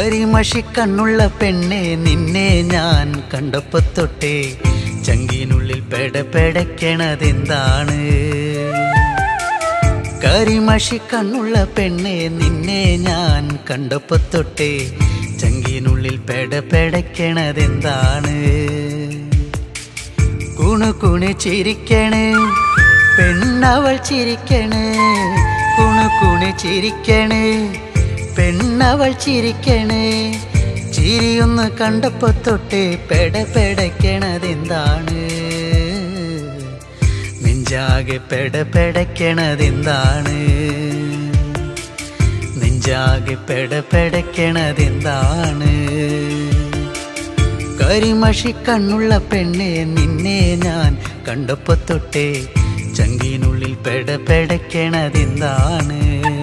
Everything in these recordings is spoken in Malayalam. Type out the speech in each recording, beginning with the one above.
കരിമഷി കണ്ണുള്ള പെണ്ണെ നിന്നെ ഞാൻ കണ്ടപ്പോ തൊട്ടേ ചങ്കിനുള്ളിൽ പെടപെടയ്ക്കണതെന്താണ് കരിമഷി കണ്ണുള്ള പെണ്ണെ നിന്നെ ഞാൻ കണ്ടപ്പോ തൊട്ടേ ചങ്കിനുള്ളിൽ പെടപെടയ്ക്കണതെന്താണ് കുണു കുണു ചിരിക്കണ് പെണ്ണവൾ ചിരിക്കണ് കുണു കുണു ചിരിക്കണ് പെണ്ണവൾ ചിരിക്കണ് ചിരിയൊന്ന് കണ്ടപ്പോ തൊട്ട് പെടപെടയ്ക്കണതെന്താണ് നെഞ്ചാകെ പെടപെടയ്ക്കണതെന്താണ് നെഞ്ചാകെ പെടപെടയ്ക്കണതെന്താണ് കരിമഷി കണ്ണുള്ള പെണ്ണെ നിന്നെ ഞാൻ കണ്ടപ്പോ തൊട്ടേ ചങ്കിനുള്ളിൽ പെടപെടയ്ക്കണതെന്താണ്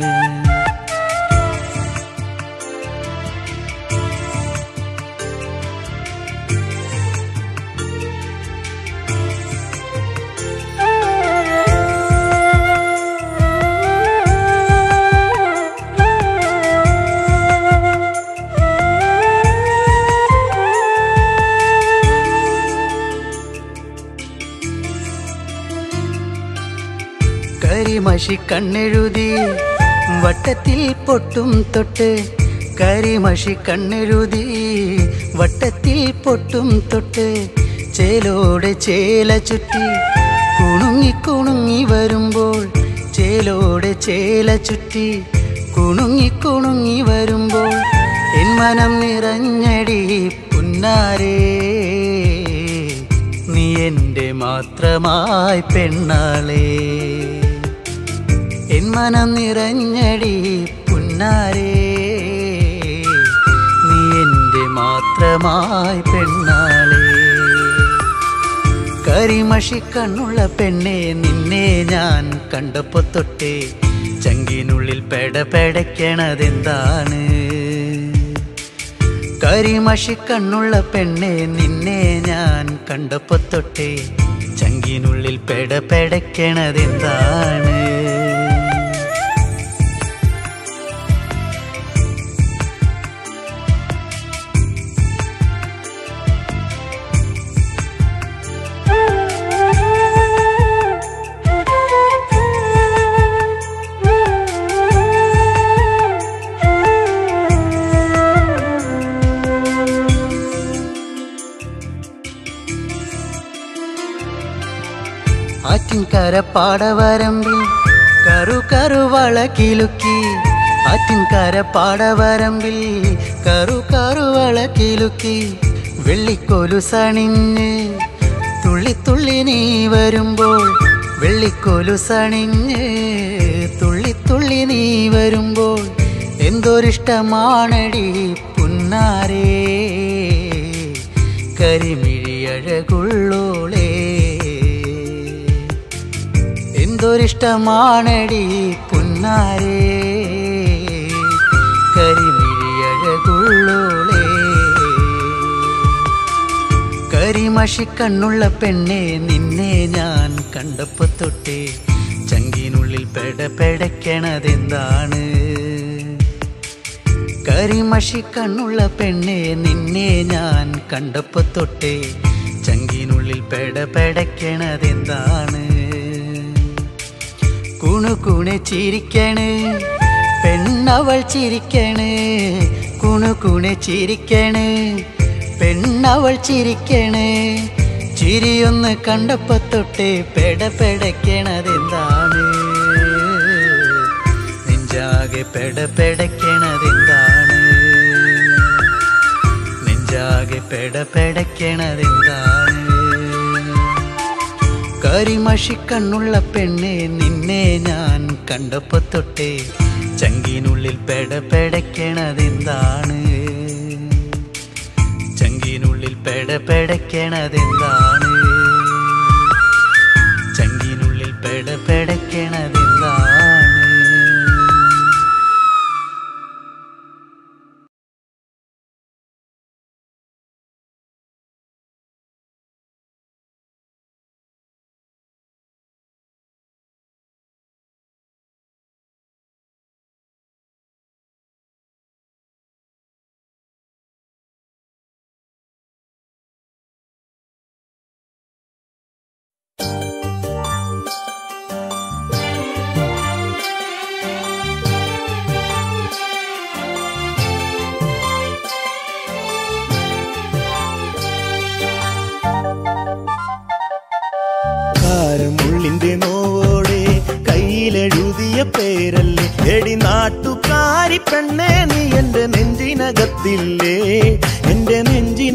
കരിമഷി കണ്ണെഴുതി വട്ടത്തിൽ പൊട്ടും തൊട്ട് കരിമഷി കണ്ണെഴുതി വട്ടത്തിൽ പൊട്ടും തൊട്ട് ചേലോടെ ചേല ചുറ്റി കുണുങ്ങി കുണുങ്ങി വരുമ്പോൾ ചേലോടെ ചേല ചുറ്റി കുണുങ്ങി കുണുങ്ങി വരുമ്പോൾ എൻ മനം നിറഞ്ഞടി പുന്നാരേ നീ എൻ്റെ മാത്രമായി പെണ്ണാളേ എൻ മനം നിറഞ്ഞടി പുന്നാരേ നീ എൻ്റെ മാത്രമായി പെണ്ണാളേ കരിമഷി കണ്ണുള്ള പെണ്ണെ നിന്നെ ഞാൻ കണ്ടപ്പോ തൊട്ടേ ചങ്കിനുള്ളിൽ പെടപെടയ്ക്കണതെന്താണ് കരിമഷി കണ്ണുള്ള പെണ്ണെ നിന്നെ ഞാൻ കണ്ടപ്പോ തൊട്ടേ ചങ്കിനുള്ളിൽ പെടപെടയ്ക്കണതെന്താണ് ആറ്റിൻകര പാടവരമ്പിൽ കറു കറുവള കിലുക്കി ആറ്റിൻകര പാടവരമ്പിൽ കറു കറുവള കിലുക്കി വെള്ളിക്കോലു സണിഞ്ഞ് തുള്ളി തുള്ളി നീ വരുമ്പോൾ വെള്ളിക്കോലു സണിഞ്ഞ് തുള്ളി തുള്ളി നീ വരുമ്പോൾ എന്തൊരിഷ്ടമാണടി പുന്നാരേ കരിമിഴിയഴകുള്ളോളേ എന്തൊരിഷ്ടമാണടി പുന്നാരേ കരിമിഴിയഴകുള്ളോളേ കരിമഷി കണ്ണുള്ള പെണ്ണെ നിന്നെ ഞാൻ കണ്ടപ്പോ തൊട്ടേ ചങ്കിനുള്ളിൽ പെടപെടയ്ക്കണതെന്താണ് കരിമഷി കണ്ണുള്ള പെണ്ണെ നിന്നെ ഞാൻ കണ്ടപ്പോ തൊട്ടേ ചങ്കിനുള്ളിൽ പെടപെടയ്ക്കണതെന്താണ് കുണു കുണു ചിരിക്കണ് പെണ്ണവൾ ചിരിക്കണ് കുണു കുണു ചിരിക്കണ് പെണ്ണവൾ ചിരിക്കണ് ചിരിയൊന്ന് കണ്ടപ്പോ തൊട്ട് പെടപെടയ്ക്കണതെന്താണ് നെഞ്ചാകെ പെടപെടയ്ക്കണതെന്താണ് നെഞ്ചാകെ പെടപെടയ്ക്കണതെന്താണ് കരിമഷി കണ്ണുള്ള പെണ്ണെ നിന്നെ ഞാൻ കണ്ടപ്പോ തൊട്ടേ ചങ്കിനുള്ളിൽ പെടപെടയ്ക്കണതെന്താണ് ചങ്കിനുള്ളിൽ പെടപെടയ്ക്കണതെന്താണ് ചങ്കിനുള്ളിൽ പെടപെടയ്ക്കണതെന്താണ്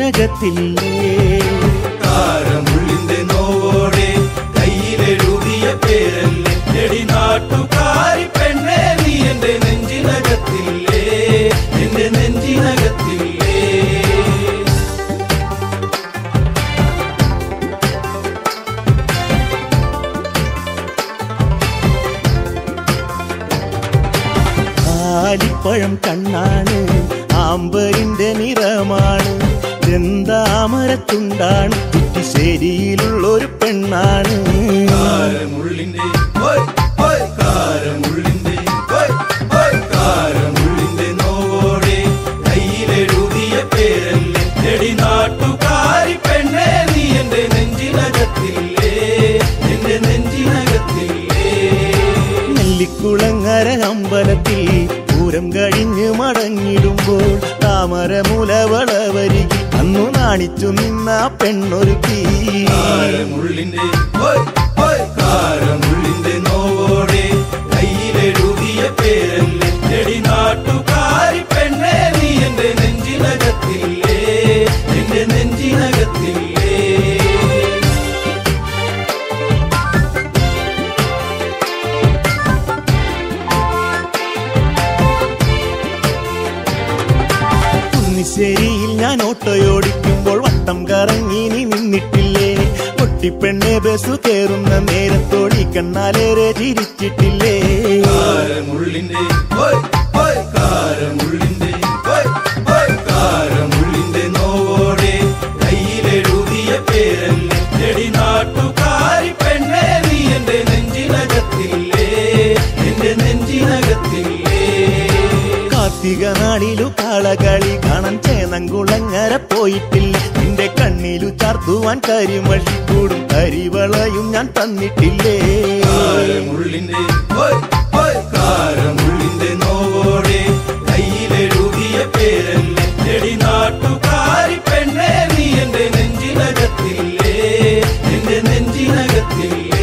നെഞ്ചിനകത്തില്ലേ കാരമുള്ളിന്റെ നോവോടെ കയ്യിലെഴുതിയ പേരല്ലേ എടി നാട്ടുകാരി പെണ്ണെ നീ എന്റെ നെഞ്ചിനകത്തില്ലേ എന്റെ നെഞ്ചിനകത്തില്ലേ ആലിപ്പഴം കണ്ണാണ് ആമ്പരിന്റെ നിറമാണ് ചെന്താമരത്തുണ്ടാണ് കുറ്റിശ്ശേരിയിലുള്ളൊരു പെണ്ണാണ് കാരമുള്ളിന്റെ ഓയ് ഓയ് കാരമുള്ളിന്റെ ഓയ് ഓയ് കാരമുള്ളിന്റെ നോവോടെ കയ്യിലെഴുതിയ പേരല്ലേ എടി നാട്ടുകാരി പെണ്ണെ നീ എന്റെ നെഞ്ചിനകത്തില്ലേ എന്റെ നെഞ്ചിനകത്തില്ലേ നെല്ലിക്കുളങ്ങര അമ്പലത്തിൽ പൂരം കഴിഞ്ഞ് മടങ്ങിടുമ്പോൾ താമരമുലവളവരികിൽ അന്നു നാണിച്ചു നിന്ന പെണ്ണൊരുക്കി കാരമുള്ളിന്റെ ഓയ് ഓയ് കാരമുള്ളിന്റെ നോവോടെ കയ്യിലെഴുതിയ പേരല്ലേ എടി നാട്ടുകാരി പെണ്ണെ നീ എന്റെ നെഞ്ചിനകത്തില്ലേ എന്റെ നെഞ്ചിനകത്തില്ലേ കുന്നിശ്ശേരിയിൽ ഞാൻ ഓട്ടോയോടിക്കുമ്പോൾ വട്ടം കറങ്ങി നീ നിന്നിട്ടില്ലേ പൊട്ടിപ്പെണ്ണെ ബസ് കയറുന്ന നേരത്തോടി കണ്ണാലേറെ ചിരിച്ചിട്ടില്ലേ കാരമുള്ളിന്റെ ഓയ് ഓയ് കാരമുള്ളിന്റെ ഓയ് ഓയ് കാരമുള്ളിന്റെ നോവോടെ കയ്യിലെഴുതിയ പേരല്ലേ എടി നാട്ടുകാരി പെണ്ണെ നീ എന്റെ നെഞ്ചിനകത്തില്ലേ എന്റെ നെഞ്ചിനകത്തില്ലേ കാർത്തിക നാളിലു കാളകളി കാണാൻ ചേനങ്കുളങ്ങര പോയിട്ടില്ല നിന്റെ കണ്ണിലു ചാർത്തുവാൻ കരിമഷിക്കൂടും കരിവളയും ഞാൻ തന്നിട്ടില്ലേ കാരമുള്ളിന്റെ ഓയ് ഓയ് കാരമുള്ളിന്റെ നോവോടെ കയ്യിലെഴുതിയ പേരല്ലേ എടി നാട്ടുകാരി പെണ്ണെ നീ എന്റെ നെഞ്ചിനകത്തില്ലേ എന്റെ നെഞ്ചിനകത്തില്ലേ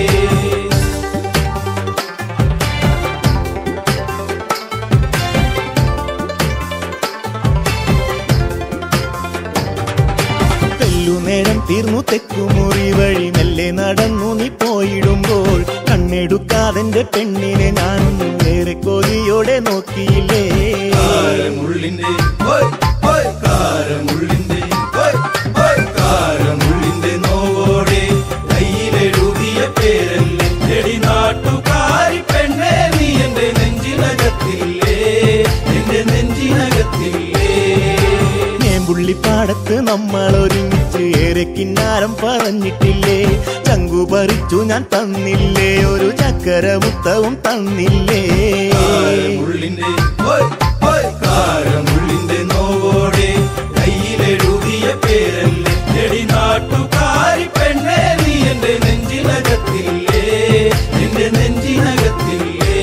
തെല്ലുനേരം തീർന്നു തെക്കുമുറി വഴി മെല്ലെ നടന്നു നീ പോയിടുമ്പോൾ കണ്ണെടുക്കാതെന്റെ പെണ്ണിനെ ഞാനൊന്നും ഏറെ കൊതിയോടെ നോക്കിയില്ലേ കാരമുള്ളിന്റെ ഓയ് ഓയ് കാരമുള്ളിന്റെ ഓയ് ഓയ് കാരമുള്ളിന്റെ നോവോടെ കയ്യിലെഴുതിയ പേരല്ലേ എടി നാട്ടുകാരി പെണ്ണെ നീ എന്റെ നെഞ്ചിനകത്തില്ലേ എന്റെ നെഞ്ചിനകത്തില്ലേ നേമ്പുള്ളിപ്പാടത്ത് നമ്മൾ ഒരുമിച്ച് ഏറെ കിന്നാരം പറഞ്ഞിട്ടില്ലേ ചങ്കു പറിച്ചു ഞാൻ തന്നില്ലേ ഒരു ചക്കര മുത്തവും തന്നില്ലേ കാരമുള്ളിന്റെ ഓയ് ഓയ് കാരമുള്ളിന്റെ നോവോടെ കയ്യിലെഴുതിയ പേരല്ലേ എടി നാട്ടുകാരി പെണ്ണെ നീ എന്റെ നെഞ്ചിനകത്തില്ലേ എന്റെ നെഞ്ചിനകത്തില്ലേ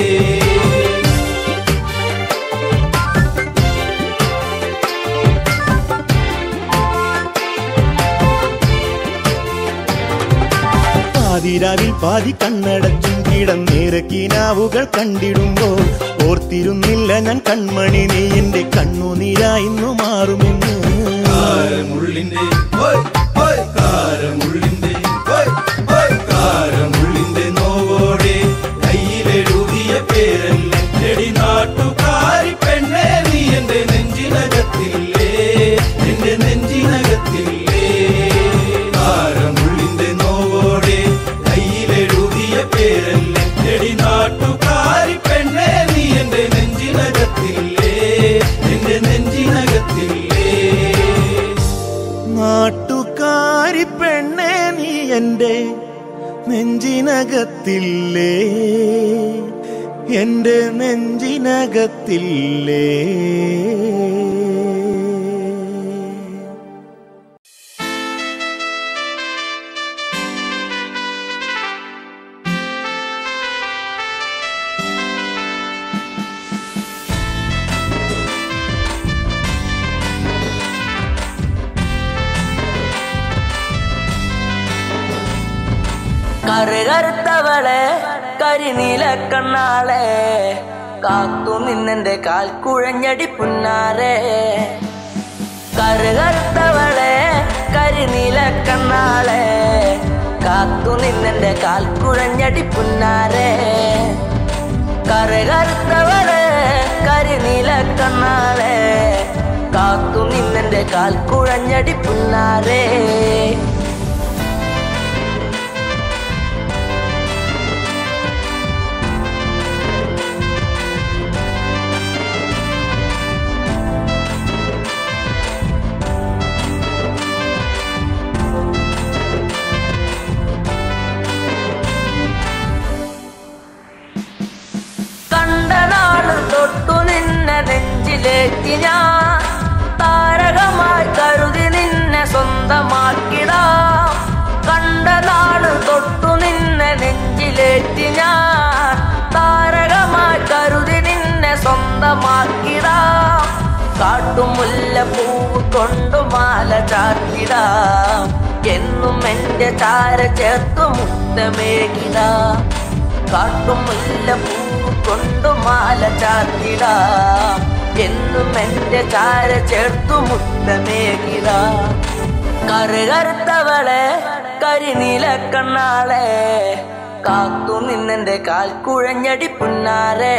പാതിരാവിൽ പാതി കണ്ണടച്ചും കിടന്നേറെ കിനാവുകൾ കണ്ടിടുമ്പോൾ ഓർത്തിരുന്നില്ല ഞാൻ കൺമണി നീ എന്റെ കണ്ണുനീരായിന്നു മാറുമെന്ന് കാരമുള്ളിന്റെ ഓയ് ഓയ് കാരമുള്ളിന്റെ ഓയ് ഓയ് കാരമുള്ളിന്റെ നോവോടെ കയ്യിലെഴുതിയ പേരല്ലേ എടി നാട്ടുകാരി പെണ്ണെ നീ എന്റെ നെഞ്ചിനകത്തില്ലേ എന്റെ നെഞ്ചിനകത്തില്ലേ കാരമുള്ളിന്റെ നോവോടെ കയ്യിലെഴുതിയ പേരല്ലേ എടി നാട്ടുകാരി പെണ്ണെ നീ എന്റെ നെഞ്ചിനകത്തില്ലേ എന്റെ നെഞ്ചിനകത്തില്ലേ നാട്ടുകാരി പെണ്ണെ നീ എന്റെ നെഞ്ചിനകത്തില്ലേ എന്റെ നെഞ്ചിനകത്തില്ലേ കറുകറുത്തവളെ കരിനീല കണ്ണാളെ കാത്തു നിന്നെന്റെ കാൽ കുഴഞ്ഞടി പുന്നാരെ കറുകറുത്തവളെ കരിനീല കണ്ണാളെ കാത്തു നിന്നെന്റെ കാൽ കുഴഞ്ഞടി പുന്നാരെ കറുകറുത്തവളെ കരിനീല കണ്ണാളെ കാത്തു നിന്നെന്റെ കാൽ കുഴഞ്ഞടി പുന്നാരേ കണ്ട നാള് തൊട്ടു നിന്നെ നെഞ്ചിലേറ്റി ഞാൻ താരകമായി കരുതി നിന്നെ സ്വന്തമാക്കിടാം കണ്ട നാള് തൊട്ടു നിന്നെ നെഞ്ചിലേറ്റി ഞാൻ താരകമായി കരുതി നിന്നെ സ്വന്തമാക്കിടാം കാട്ടുമുല്ല പൂവ് കൊണ്ടു മാല ചാത്തിടാം എന്നും എന്റെ ചാര ചേർത്തു മുത്തമേകിടാം കാട്ടുമുല്ല പൂവ് കൊണ്ടു മാല ചാത്തിടാം എന്നും എന്റെ ചാര ചേർത്തു മുത്തമേകിടാം കറുകറുത്തവളെ കരിനീല കണ്ണാളെ കാത്തു നിന്നെന്റെ കാൽ കുഴഞ്ഞടി പുന്നാരെ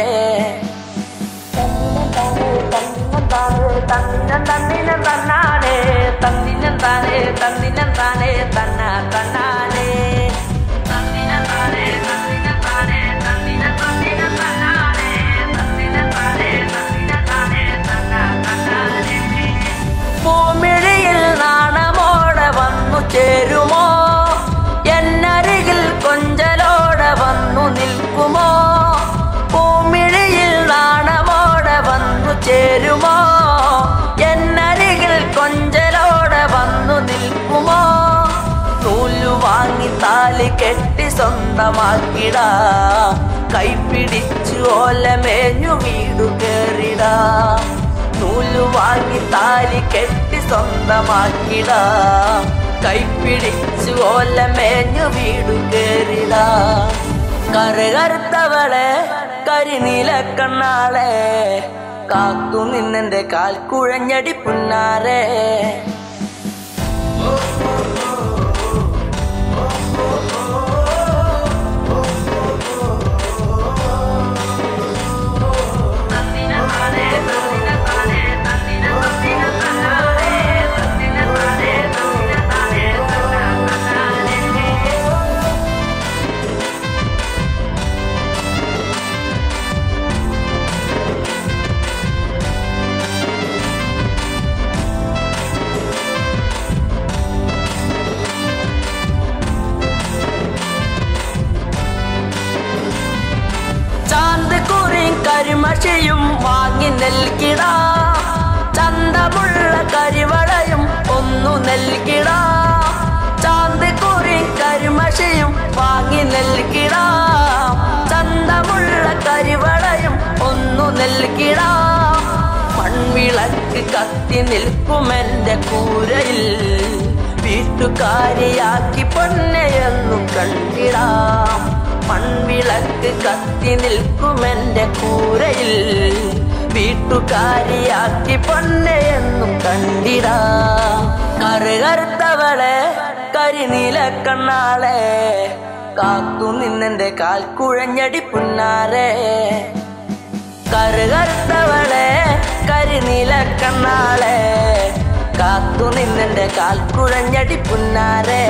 തന്നിനം തന്നിനം തന്നാനേ തന്നിനം താനേ തന്നിനം താനേ തന്ന തന്നാനേ തന്നിനം താനേ തന്നിനം താനേ തന്നിനം തന്നിനം തന്നാനേ തന്നിനം താനേ തന്നിനം താനേ തന്ന തന്നാനേ പൂമിഴിയിൽ നാണമോടെ വന്നു ചേരുമോ എന്നരികിൽ കൊഞ്ചലോടെ വന്നു നിൽക്കുമോ പൂമിഴിയിൽ നാണമോടെ വന്നു ചേരുമോ എന്നരികിൽ കൊഞ്ചലോടെ വന്നു നിൽക്കുമോ നൂലു വാങ്ങി താലി കെട്ടി സ്വന്തമാക്കിടാ കൈപിടിച്ചു ഓലമേഞ്ഞു വീടു കേറിടാ നൂലു വാങ്ങി താലി കെട്ടി സ്വന്തമാക്കിടാ കൈപ്പിടിച്ചു ഓലമേഞ്ഞു വീടു കേറിടാ കറുകറുത്തവളെ കരിനീല കണ്ണാളെ കാത്തു നിന്നെന്റെ കാൽ കുഴഞ്ഞടി പുന്നാരെ ചാന്ത് കുറിയും കരിമഷിയും വാങ്ങി നൽകിട ചന്തമുള്ള കരിവളയും ഒന്നു നൽകിട ചാന്ത് കുറിയും കരിമഷിയും വാങ്ങി നൽകിട ചന്തമുള്ള കരിവളയും ഒന്നു നൽകിട മൺവിളക്ക് കത്തി നിൽക്കുമെന്റെ കൂരയിൽ വീട്ടുകാരിയാക്കി പൊന്നെയെന്നു കണ്ടിടാം മൺവിളക്ക് കത്തി നിൽക്കുമെന്റെ കൂരയിൽ വീട്ടുകാരിയാക്കി പൊന്നെയെന്നും കണ്ടിടാ കറുകറുത്തവളെ കരിനീല കണ്ണാളെ കാത്തു നിന്നെന്റെ കാൽ കുഴഞ്ഞടി പുന്നാരെ കറുകറുത്തവളെ കരിനീല കണ്ണാളെ കാത്തു നിന്നെന്റെ കാൽ കുഴഞ്ഞടി പുന്നാരെ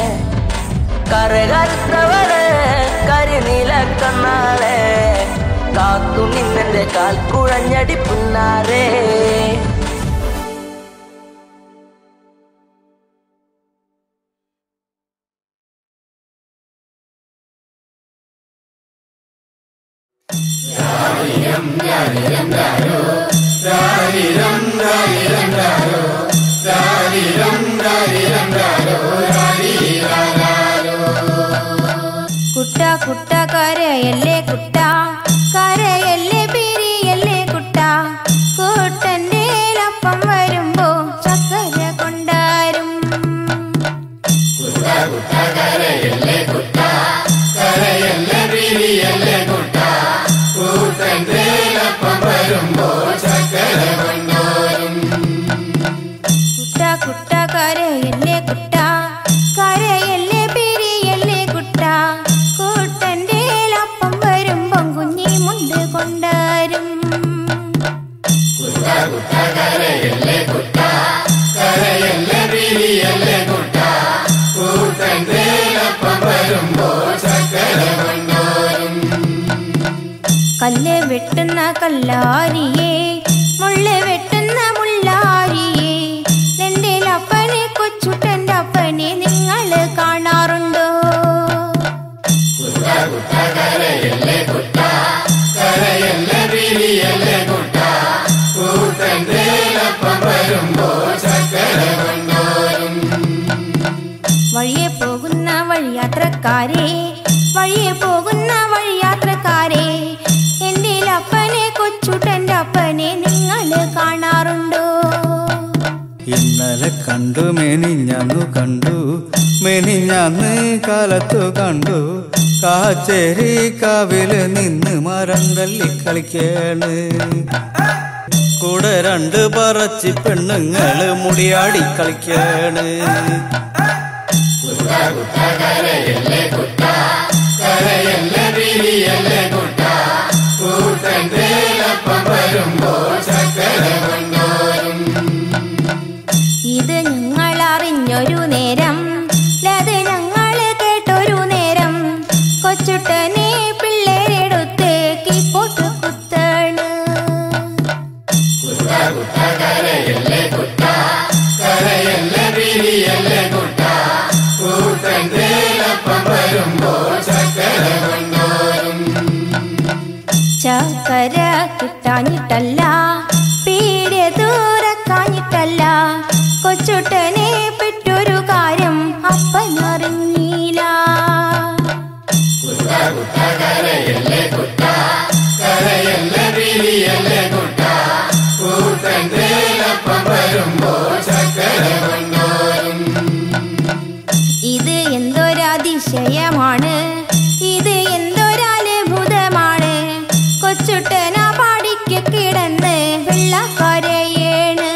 കറുകറുത്തവളെ കരിനീല കണ്ണാളെ കാത്തു നിന്നെന്റെ കാൽ കുഴഞ്ഞടി പുന്നാരേ കുട്ട കുട്ട കരയല്ലേ കുട്ട കരയല്ലേ പിരിയല്ലേ കുട്ട കൂട്ടന്റെ അപ്പം വരുമ്പോ ചക്കര കൊണ്ടാരും കല്ല് വെട്ടുന്ന കല്ലാരിയെ മുള്ള് വെട്ടുന്ന മുള്ളാരിയെ എന്റെ അപ്പനെ കൊച്ചുട്ടന്റെ അപ്പനെ നിങ്ങൾ കാണാറുണ്ടോ വഴിയെ പോകുന്ന വഴിയാത്രക്കാരെ വഴിയെ പോകുന്ന വഴിയാത്രക്കാരെ എന്റെ അപ്പനെ കൊച്ചുട്ടന്റെ അപ്പനെ നിങ്ങൾ കാണാറുണ്ടോ ഇന്നലെ കണ്ടു മെനിഞ്ഞന്നു കണ്ടു മെനിഞ്ഞന്ന് കാലത്തു കണ്ടു കാച്ചേരി കാവില് നിന്ന് മരം തല്ലി കളിക്കാണ് കൂടെ രണ്ട് പറച്ചി പെണ്ണുങ്ങള് മുടിയാടി കളിക്കാണ് ഇത് ഞങ്ങൾ അറിഞ്ഞൊരു നേരം അത് ഞങ്ങൾ കേട്ടൊരു നേരം കൊച്ചുട്ടനെ പിള്ളേരെടുത്ത് കീപ്പോട്ട് കുത്താണ് ചക്കര കിട്ടാഞ്ഞിട്ടല്ല പീരെ ദൂരക്കാഞ്ഞിട്ടല്ല കൊച്ചുട്ടനെ പെറ്റൊരു കാര്യം അപ്പനറിഞ്ഞില്ല ഇത് എന്തൊരതിശയമാണ് ഇത് എന്തൊരത്ഭുതമാണ് കൊച്ചുട്ടന പാടിക്ക് കിടന്ന് വെള്ളക്കരയേണ്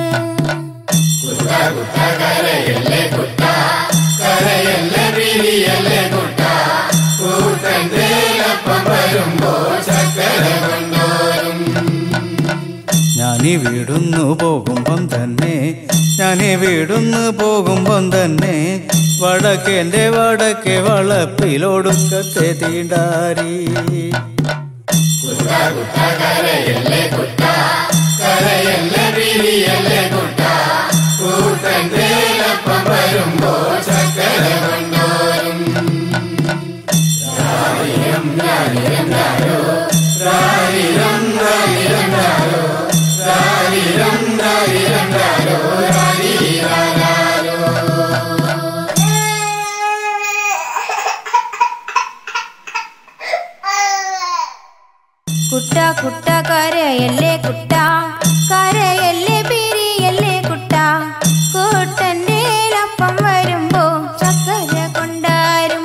ഞാനീ വീടുന്നു പോകുമ്പം തന്നെ ഞാനീ വീടുന്നു പോകുമ്പം തന്നെ വടക്കേന്റെ വടക്കേ വളപ്പിലൊടുക്കത്തെ തീണ്ടാരി കുട്ട കുട്ട കരയല്ലേ കുട്ട കരയല്ലേ പിരിയല്ലേ കുട്ട കൂട്ടന്റെ അപ്പം വരുമ്പോ ചക്കര കൊണ്ടാരും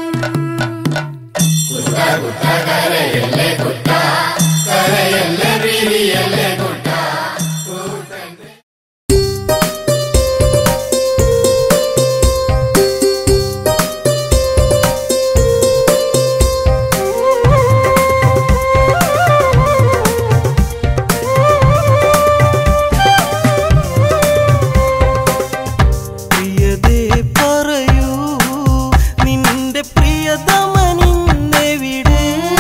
പ്രിയതേ പറയൂ നിന്റെ പ്രിയതമനിന്നെവിടെ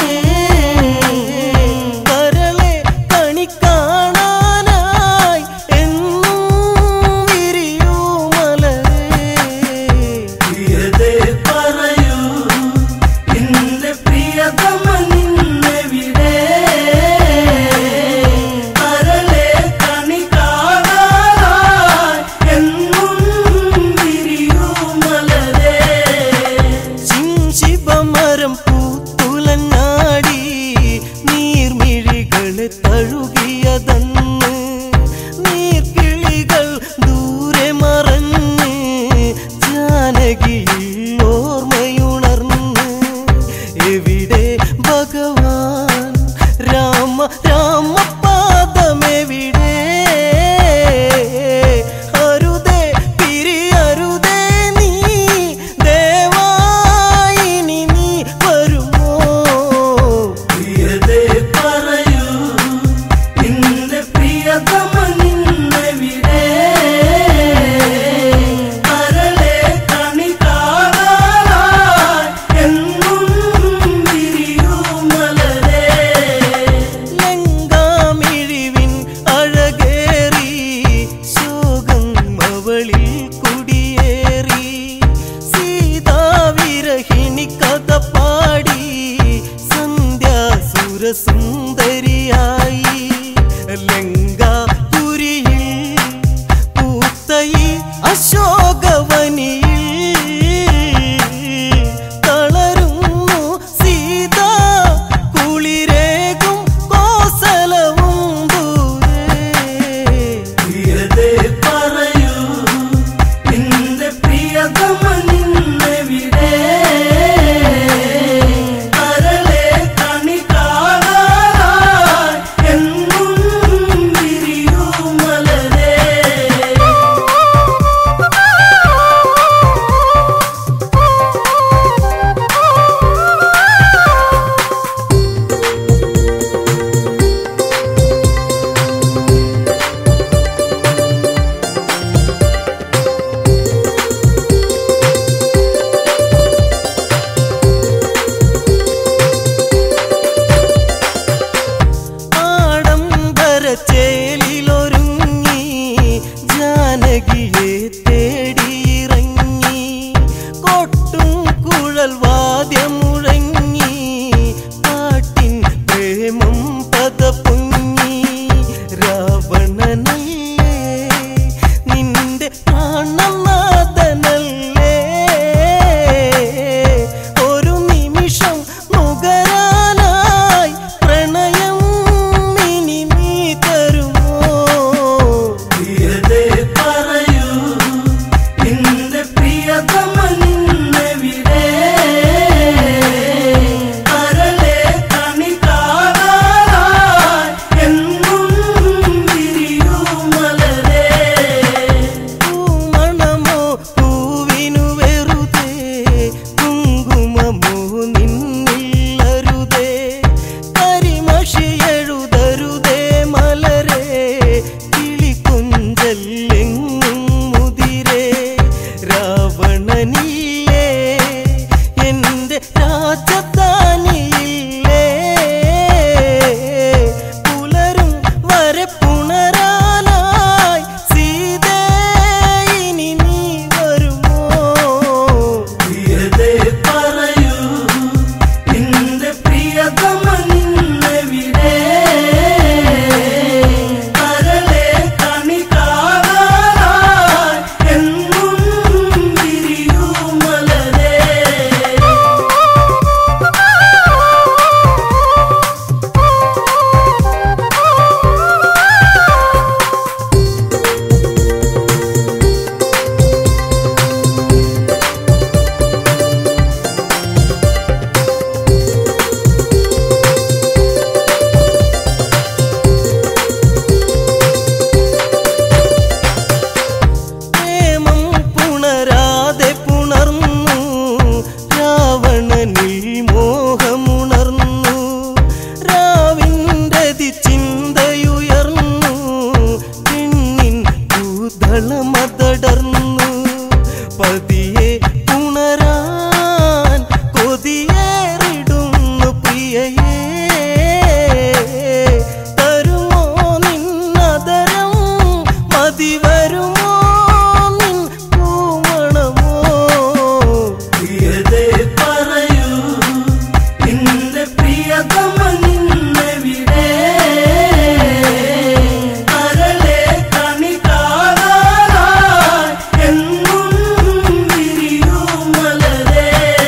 കരളെ കണി കാണാനായി എന്നും വിരിയൂ മലരേ പ്രിയതേ പറയൂ നിന്റെ പ്രിയതമ നിന്നെവിടെ കരളെ കണി കാണാനായി എന്നും വിരിയൂ മലരേ ശിവമരം പൂത്തുലഞ്ഞാടി നീർമിഴികളെ തഴുകിയതന്ന് നീർക്കിളികൾ ദൂരെ മറഞ്ഞ് ജാനകിയിൽ ഓർമ്മയുണർന്ന് എവിടെ ഭഗവാൻ രാമ രാമപാദമെവിടെ അരുതേ പിരിയരുതേ നീ ദേവായിനി നീ വരുമോ പ്രിയതേ പറയൂ നിന്റെ പ്രിയതമ നിന്നെവിടെ കരളെ കണി കാണാനായി സുന്ദരിയായി ലങ്കാപുരിയിൽ പൂത്തയി അശോകവനിയിൽ തളരുന്നു സീത കുളിരേകും കോസലവും ദൂരെ പ്രിയതേ പറയൂ നിന്റെ പ്രിയതമ നിന്നെവിടെ കരളെ കണി കാണാനായി എന്നും വിരിയൂ മലരേ ആഡംബര ചേലിലൊരുങ്ങി ജാനകിയെ തേടിയിറങ്ങി കൊട്ടും കുഴൽ വാദ്യമുഴങ്ങി പാട്ടിൻ പ്രേമം പദപൊങ്ങി രാവണനല്ലേ നിന്റെ പ്രാണനാഥനല്ലേ ഒരു നിമിഷം നുകരാനായി പ്രണയം ഇനി നീ തരുമോ പ്രിയതേ പറയൂ നിന്റെ പ്രിയതമ നിന്നെവിടെ കരളെ കണി കാണാനായി എന്നും വിരിയൂ മലരേ പൂമണമോ പൂവിനു വെറുതെ കുങ്കുമമോ നിന്നില്ലരുതേ കരിമഷി എഴുതരുതേ മലരെ കിളിക്കൊഞ്ചല്ലെങ്ങും മുതിരേ രാവണനില്ലേ എന്റെ രാജധാനിയില്ലേ പുലരും വരെ പുണരാനായി സീതേ ഇനി നീ വരുമോ പ്രിയതേ പറയൂ നിന്റെ പ്രിയതമ നിന്നെവിടെ കരളെ കണി കാണാനായി എന്നും വിരിയൂ മലരേ പ്രേമം പുണരാതെ പുണർന്നു രാവണനിൽ മോഹമുണർന്നു രാവിൻ്റെ ചിന്തയുയർന്നു പെണ്ണിൻ ഭൂതളമതടർന്നു പതിയെ പുണരാൻ കൊതിയേറിടുന്നു പ്രിയയേ തരുമോ നിന്നതരം മതി വരുമോ നിൻ പൂമണമോ പ്രിയതേ പറയൂ നിന്റെ പ്രിയതമ നിന്നെവിടെ കരളെ കണി കാണാനായി എന്നും വിരിയൂ മലരേ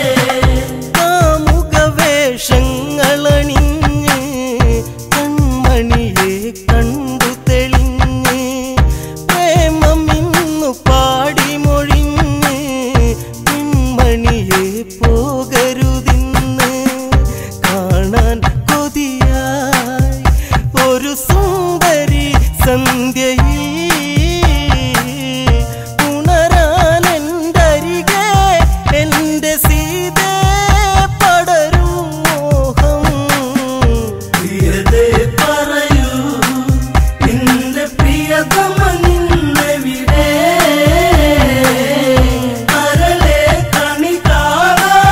കാമുകവേഷങ്ങളണിഞ്ഞ് കൺമണിയെ കണ്ടു തെളിഞ്ഞ് പ്രേമം ഇന്നു പാടി മൊഴിഞ്ഞ് പെൺമണിയെ പോകരുതിന്ന് കാണാൻ കൊതിയായി ഒരു സുന്ദരി സന്ധ്യയിൽ ഉണരാൻ എന്തരികെ എന്റെ സീതേ പടരും മോഹം പ്രിയതേ പറയൂ നിന്റെ പ്രിയതമ നിന്നെവിടെ കരളെ കണി കാണാനായി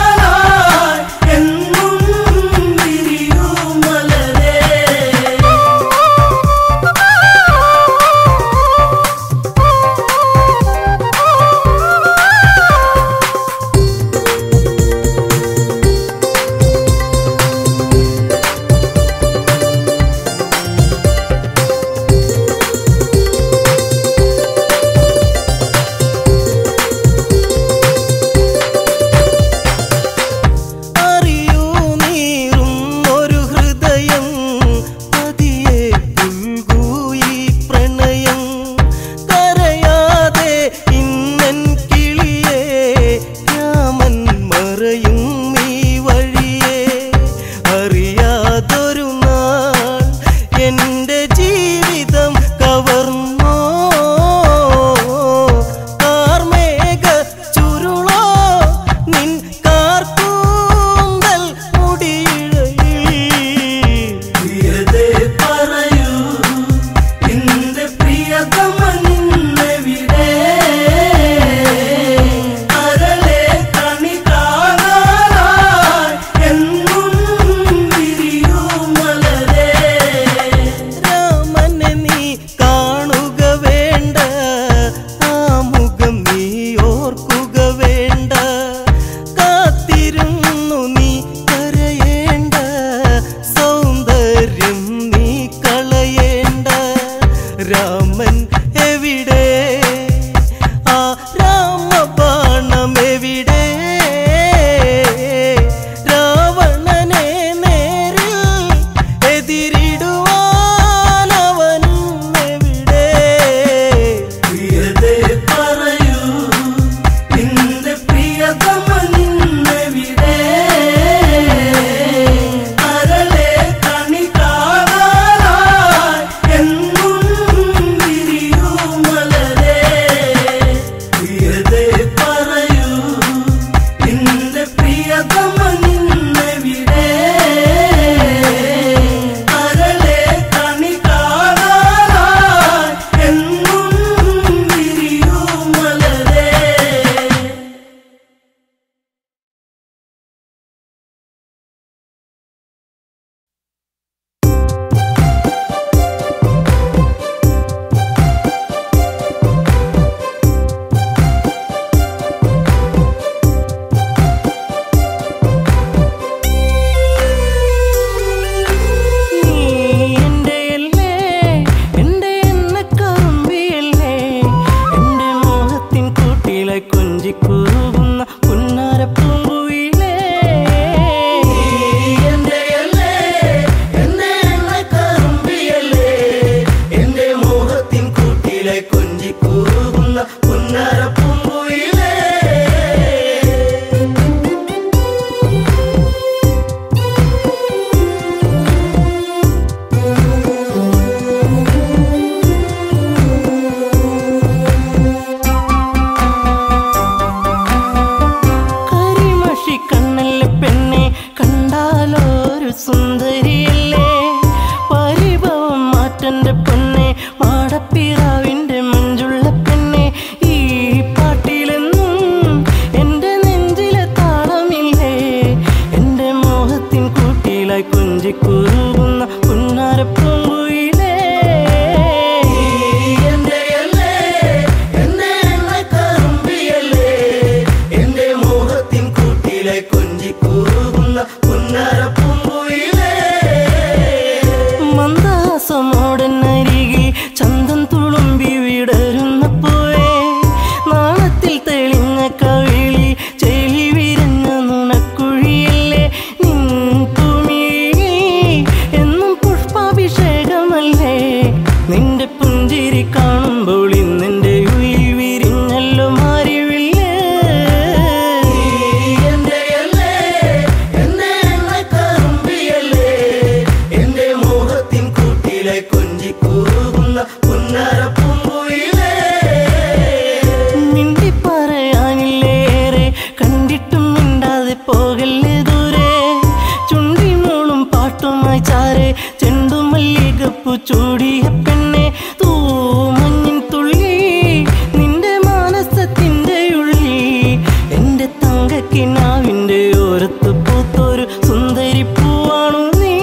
മാവിന്റെ ഓരത്ത് പൂത്തൊരു സുന്ദരി പൂവാണു നീ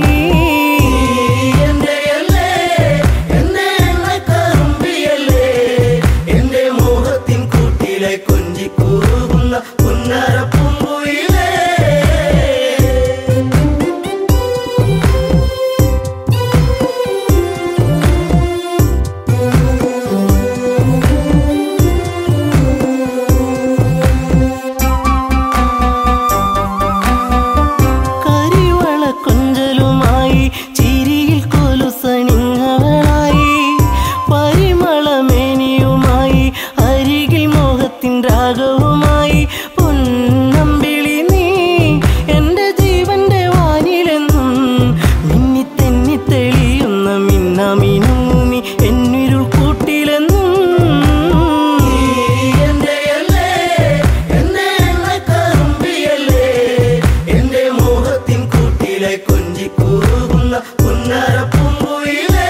എന്റെ അല്ലേ എന്നെ കറുമ്പിയല്ലേ എന്റെ മോഹത്തിൻ കൂട്ടിലെ കൊഞ്ചി കൂറുന്ന പുന്നര പൂങ്കുയിലേ കരിവള കൊഞ്ചലുമായി ചിരിയിൽ കൊലുസണിഞ്ഞവളായി പരിമളമേനിയുമായി അരികിൽ മോഹത്തിൻ രാഗവുമായി പൊന്നമ്പിളി നീ എന്റെ ജീവന്റെ വാനിലെന്നും മിന്നി തെന്നി തെളിയുന്ന മിന്നാമിനുങ്ങി എന്നിരുൾ കൂട്ടിലെന്നും എന്റെ അല്ലേ എന്നെ കറുമ്പിയല്ലേ എന്റെ മോഹത്തിൻ കൂട്ടിലെ കൊഞ്ചി കൂറുന്ന പുന്നര പൂങ്കുയിലേ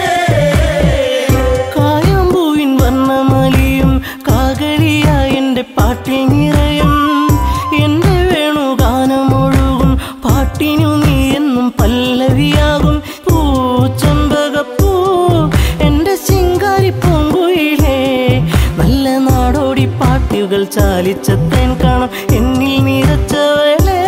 കായാമ്പൂവിൻ വർണ്ണമലിയും കാകളിയായ എൻ്റെ പാട്ടിൽ നിറയും എൻ്റെ വേണുഗാനമൊഴുകും പാട്ടിനു നീ എന്നും പല്ലവിയാകും പൂച്ചമ്പകപ്പൂ എൻ്റെ ശിങ്കാരി പൂങ്കുയിലേ നല്ല നാടോടി പാട്ടുകൾ ചാലിച്ച തേൻ കാണാം എന്നിൽ നിറച്ചവളേ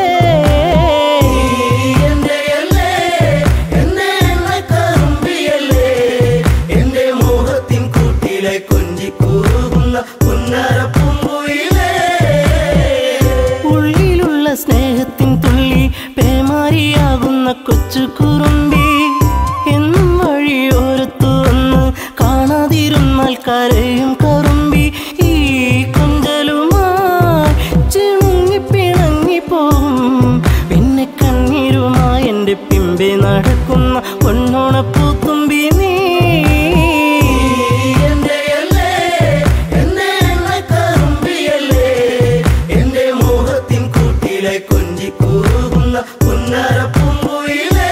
എന്റെ അല്ലേ എന്നെ കറുമ്പിയല്ലേ എന്റെ മോഹത്തിൻ കൂട്ടിലെ കൊഞ്ചി കൂറുന്ന പുന്നര പൂങ്കുയിലേ ഉള്ളിലുള്ള സ്നേഹത്തിൻ തുള്ളി പേമാരിയാകുന്ന കൊച്ചു കുറുമ്പി എന്നും വഴിയോരത്തു വന്ന് കാണാതിരുന്നാൽ കരയും കറുമ്പി ഈ കൊഞ്ചലുമായി ചിണുങ്ങി പിണങ്ങി പോവും പിന്നെ കണ്ണീരുമായി എൻ്റെ പിമ്പെ നടക്കുന്ന പൊന്നോണപ്പൂത്തുമ്പി നീ എന്റെ അല്ലേ എന്നെ കറുമ്പിയല്ലേ എന്റെ മോഹത്തിൻ കൂട്ടിലെ കൊഞ്ചി കൂറുന്ന പുന്നര പൂങ്കുയിലേ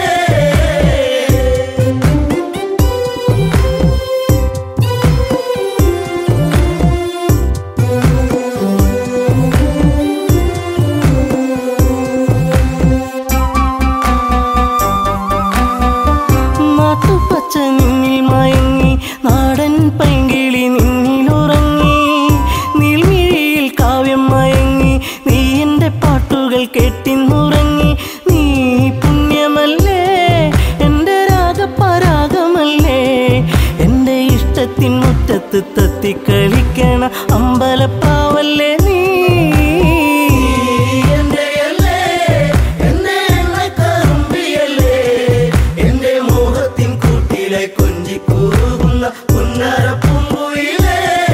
നാട്ടുപച്ച നിന്നിൽ മയങ്ങി നാടൻ പൈങ്കിളി നിന്നിലുറങ്ങി നീൽമിഴിയിൽ കാവ്യം മയങ്ങി നീ എൻ്റെ പാട്ടുകൾ കെട്ടിന്നുറങ്ങി നീ പുണ്യമല്ലേ എൻ്റെ രാഗപരാഗമല്ലേ എൻ്റെ ഇഷ്ടത്തിൻ മുറ്റത്ത് തത്തിക്കളിക്കണ അമ്പലപ്പാവല്ലേ നീ എന്റെ അല്ലേ എന്നെ കറുമ്പിയല്ലേ എന്റെ മോഹത്തിൻ കൂട്ടിലെ കൊഞ്ചി കൂറുന്ന പുന്നര പൂങ്കുയിലേ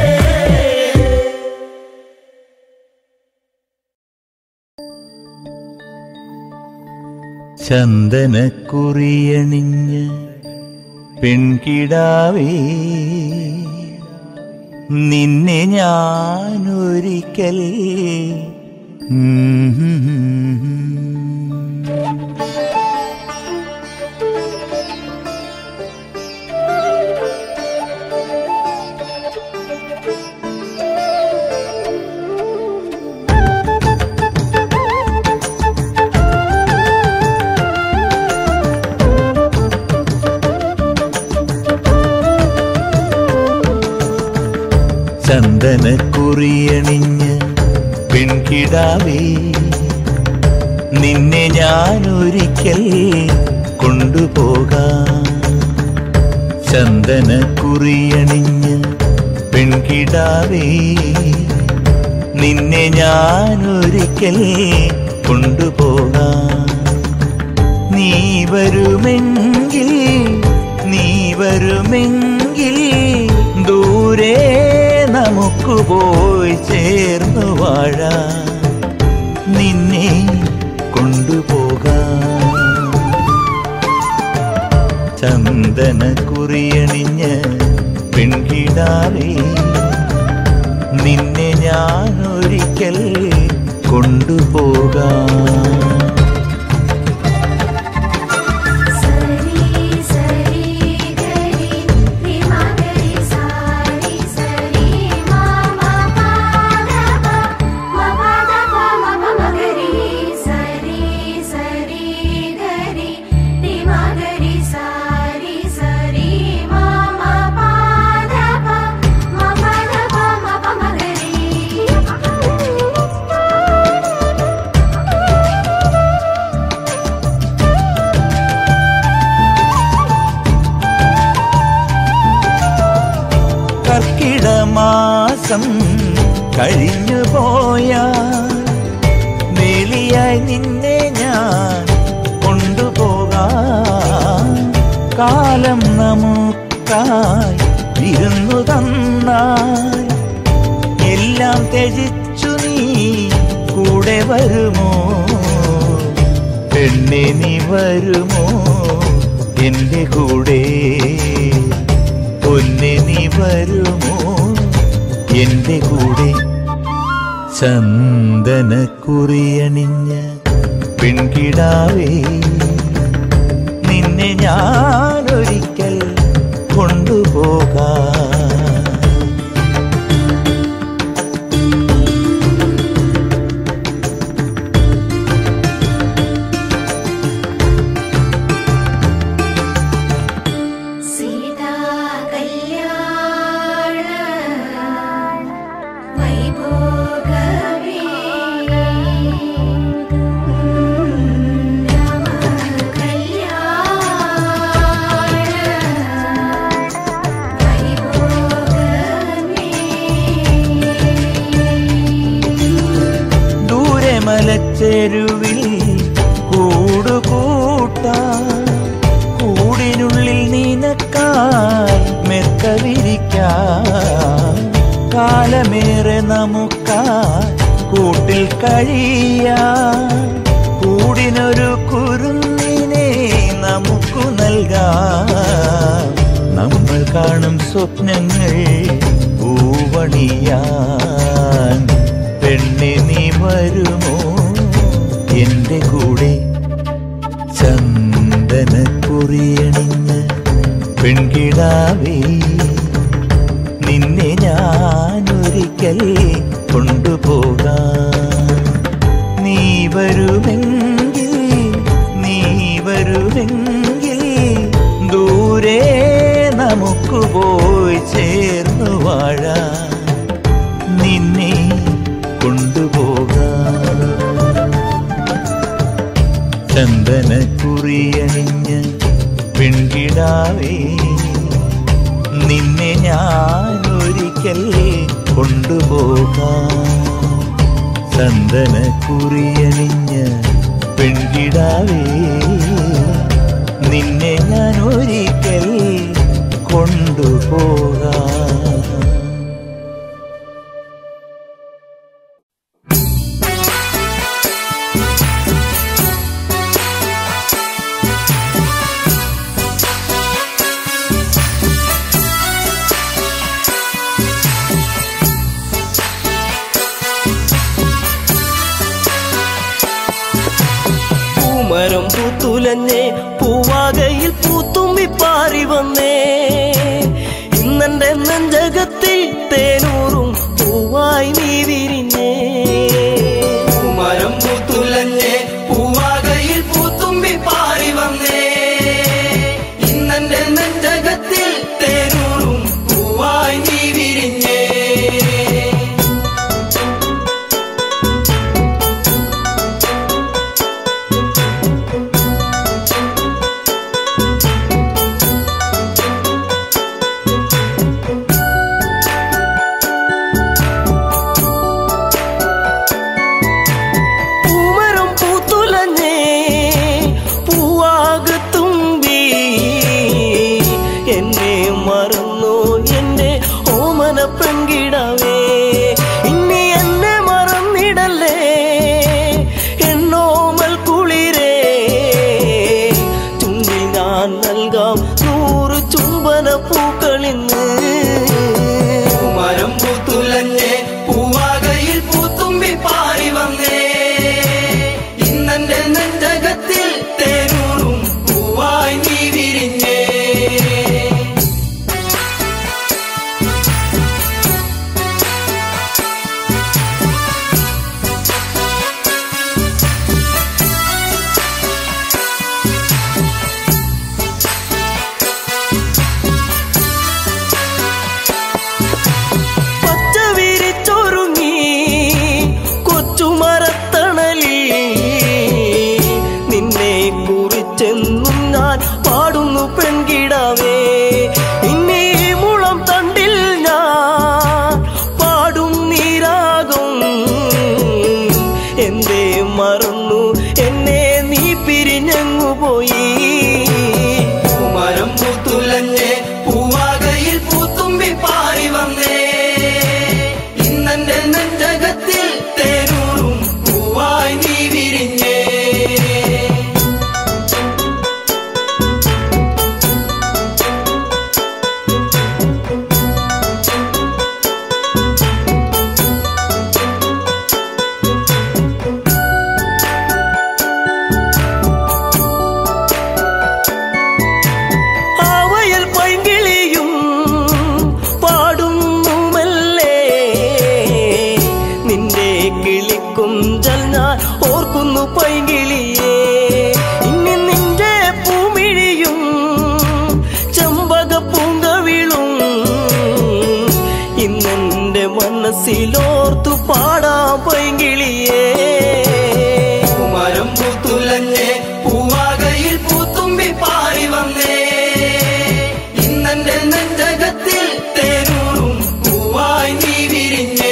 ചന്ദനക്കുറിയണിഞ്ഞ് പെൺകിടാവേ നിന്നെ ഞാനൊരിക്കൽ ചന്ദനക്കുറിയണിഞ്ഞ് പെൺകിടാവേ നിന്നെ ഞാനൊരിക്കൽ കൊണ്ടുപോകാം ചന്ദനക്കുറിയണിഞ്ഞ് പെൺകിടാവേ നിന്നെ ഞാനൊരിക്കൽ കൊണ്ടുപോകാം നീ വരുമെങ്കിൽ നീ വരുമെങ്കിൽ ദൂരെ നമുക്ക് പോയി ചേർന്നു വാഴാം നിന്നെ കൊണ്ടുപോകാം ചന്ദന കുറിയണിഞ്ഞ് പെൺകിടാവേ നിന്നെ ഞാൻ ഒരിക്കൽ കൊണ്ടുപോകാം സരി സരി ഗരി രിമാ ഗരി സാരി സരി മാ മാ പാ ദ പ മ പ ദ പ മ പ മ ഗരി മാസം കഴിഞ്ഞു പോയാ വേലിയായി നിന്നെ ഞാൻ കൊണ്ടുപോകാം കാലം നമുക്കായി വിരുന്നു തന്നാൽ എല്ലാം ത്യജിച്ചു നീ കൂടെ വരുമോ പെണ്ണെ നീ വരുമോ എന്റെ കൂടെ പൊന്നെ നീ വരുമോ എന്റെ കൂടെ ചന്ദനക്കുറിയണിഞ്ഞ പെൺകിടാവേ നിന്നെ ഞാനൊരിക്കൽ കൊണ്ടുപോകാം സീതാ കല്യാണ വൈഭോഗമേ രാമ കല്യാണ വൈഭോഗമേ ദൂരെ മലച്ചെരുവിൽ കൂടുകൂട്ടാം കൂടിനുള്ളിൽ നിനക്കായി മെത്ത വിരിക്കാം കാലമേറെ നമുക്കായി കൂട്ടിൽ കഴിയാം കൂടിനൊരു കുരുന്നിനെ നമുക്കു നൽകാം നമ്മൾ കാണും സ്വപ്നങ്ങൾ പൂവണിയാൻ പെണ്ണെ നീ വരുമോ എന്റെ കൂടെ ചന്ദനക്കുറിയണിഞ്ഞ പെൺകിടാവേ നിന്നെ ഞാനൊരിക്കൽ കൊണ്ടുപോകാം നീ വരുമെങ്കിൽ നീ വരുമെങ്കിൽ ദൂരെ നമുക്ക് പോയി ചേർന്നു വാഴാം നിന്നെ കൊണ്ടുപോകാം ചന്ദനക്കുറിയണിഞ്ഞ പെൺകിടാവേ നിന്നെ ഞാനൊരിക്കൽ കൊണ്ടുപോകാം ചന്ദനക്കുറിയണിഞ്ഞ പെൺകിടാവേ നിന്നെ ഞാൻ ഒരിക്കൽ കൊണ്ടുപോകാം പൂമരം പൂത്തുലഞ്ഞേ പൂവാകയിൽ പൂത്തുമ്പി പാറി വന്നേ ഇന്നെന്റെ നെഞ്ചകത്തിൽ തേനൂറും പൂവായി നീ വിരിഞ്ഞേ പൂമരം പൂത്തുലഞ്ഞേ പൂവാകയിൽ പൂത്തുമ്പി പാറി വന്നേ ഇന്നെന്റെ നെഞ്ചകത്തിൽ തേനൂറും പൂവായി നീ വിരിഞ്ഞേ എന്തേ മറന്നു എന്നെ നീ പിരിഞ്ഞങ്ങു പോയി മരം പൂത്തുലഞ്ഞേ പൂവാകയിൽ പൂത്തുമ്പി പാറി വന്നേ ഇന്നെന്റെ നെഞ്ചകത്തിൽ തേനൂറും പൂവായി നീ വിരിഞ്ഞേ ആവയൽ പൈങ്കിളിയും പാടുന്നുമല്ലേ നിന്റെ കിളിക്കുഞ്ചൽ ഞാൻ ഓർക്കുന്നു പൈങ്കിളിയേ ഇനി നിന്റെ പൂമിഴിയും ചെമ്പക പൂങ്കവിളും ഇന്നെന്റെ മനസ്സിലോർത്തു പാടാം പൈങ്കിളിയേ മരം പൂത്തുലഞ്ഞേ പൂവാകയിൽ പൂത്തുമ്പി പാറി വന്നേ ഇന്നെന്റെ നെഞ്ചകത്തിൽ തേനൂറും പൂവായി നീ വിരിഞ്ഞേ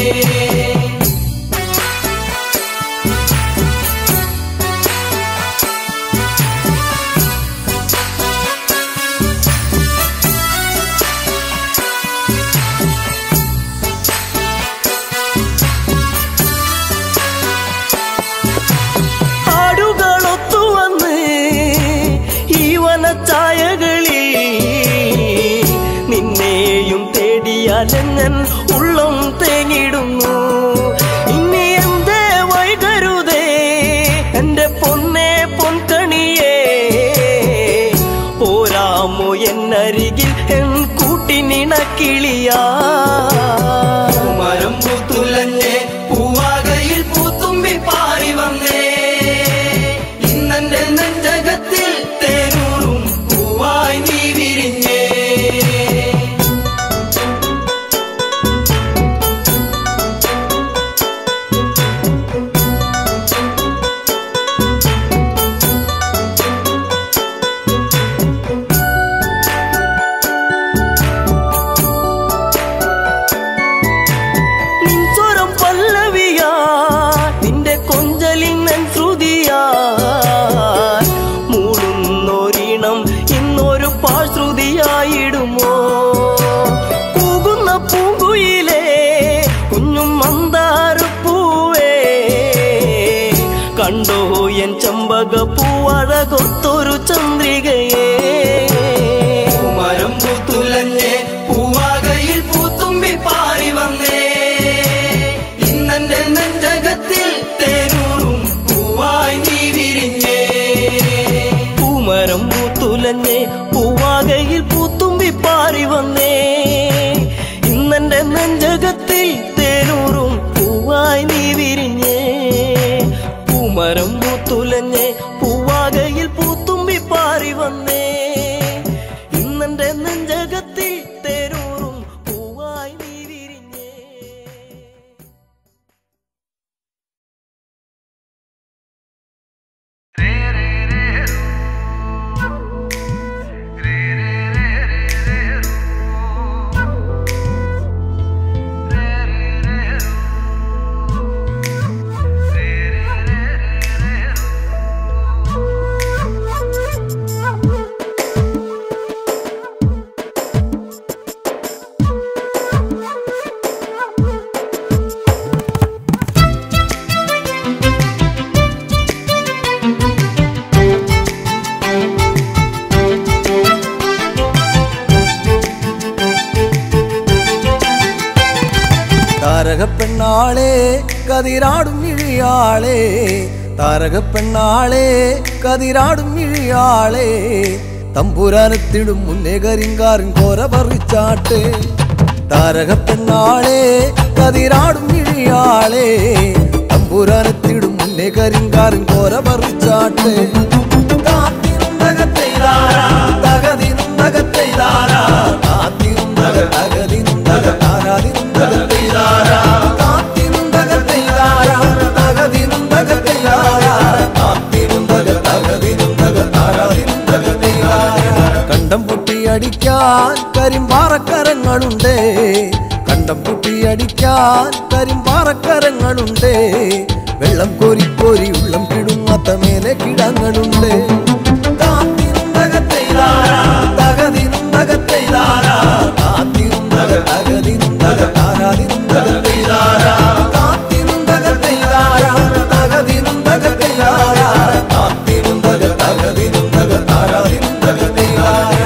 ആടുകളൊത്തു വന്ന് ഈ വനച്ചായകളിൽ നിന്നെയും തേടിയാലങ്ങൻ ഉള്ളം തേങ്ങിടുന്നു ഇനി എന്തേ വൈകരുതേ എന്റെ പൊന്നെ പൊൻകണിയേ പോരാമോ എന്നരികിൽ എൻ കൂട്ടിനിണക്കിളിയാ മരം പൂത്തുലഞ്ഞേ പൂവാകയിൽ പൂത്തുമ്പി പാറി വന്നേ ഇന്നെന്റെ നെഞ്ചകത്തിൽ തേനൂറും പൂവായി നീ വിരിഞ്ഞേ നിൻസ്വരം പല്ലവിയാ നിന്റെ കൊഞ്ചലിൻ ശ്രുതിയാ മൂടുന്നൊരീണം ഇന്നൊരു പാശ്രുതിയായിടുമോ കൂകുന്ന പൂങ്കുയിലേ കുഞ്ഞും മന്ദാരപ്പൂവേ കണ്ടോ എൻ ചമ്പക പൂവഴകൊത്തൊരു ചന്ദ്രികയേ മരം പൂത്തുലഞ്ഞേ പൂവാകയിൽ പൂത്തുമ്പി പാറി വന്നേ ഇന്നെന്റെ നെഞ്ചകത്തിൽ തേനൂറും പൂവായി നീ വിരിഞ്ഞേ പൂമരം പൂത്തുലഞ്ഞേ പൂവാകയിൽ പൂത്തുമ്പി പാറി വന്നേ ഇന്നെന്റെ നെഞ്ചകത്തിൽ തേനൂറും പൂവായി നീ വിരിഞ്ഞേ പൂമരം പൂത്തുലഞ്ഞേ പൂവാകയിൽ പൂത്തുമ്പി പാറി വന്നേ ഇന്നെന്റെ നെഞ്ചകത്തിൽ തേനൂറും പൂവായി നീ വിരിഞ്ഞേ താരകപ്പെണ്ണാളെ കതിരാടും ഇഴിയാളെ താരകപ്പെണ്ണാളെ കതിരാടും ഇഴിയാളെ തമ്പുരാനത്തിടും മുന്നേ കരിങ്കാറിൻ കോര പറിച്ചാട്ട് താരകപ്പെണ്ണാളെ കതിരാടും ഇഴിയാളെ തമ്പുരാനത്തിടും മുന്നേ കരിങ്കാറിൻ കോര പറിച്ചാട്ട് കാത്തിരുന്നകത്തെയ്താരാ, തകതിരുന്നകത്തെയ്താരാ, കാത്തിരുന്നക തകതിരുന്നക താരാതിരുന്നകത്തെയ്താരാ, കാത്തിരുന്നകത്തെയ്താരാ, തകതിരുന്നകത്തെയ്താരാ, കാത്തിരുന്നക തകതിരുന്നക താരാതിരുന്നകത്തെയ്താരാ. കണ്ടം പൊട്ടിയടിക്കാൻ കരിമ്പാറക്കരങ്ങളുണ്ട് കണ്ടം പൊട്ടിയടിക്കാൻ കരിമ്പാറക്കരങ്ങളുണ്ട് വെള്ളം കോരി കോരി ഉള്ളം കിടുങ്ങാത്ത മേലെ കിടങ്ങളുണ്ട് താത്തിരുന്നകത്തെയ്താരാ, തകതിരുന്നകത്തെയ്താരാ, താത്തിരുന്നക തകതിരുന്നക താരാതിരുന്നകത്തെയ്താരാ, താത്തിരുന്നകത്തെയ്താരാ, തകതിരുന്നകത്തെയ്താരാ, താത്തിരുന്നക തകതിരുന്നക താരാതിരുന്നകത്തെയ്താരാ.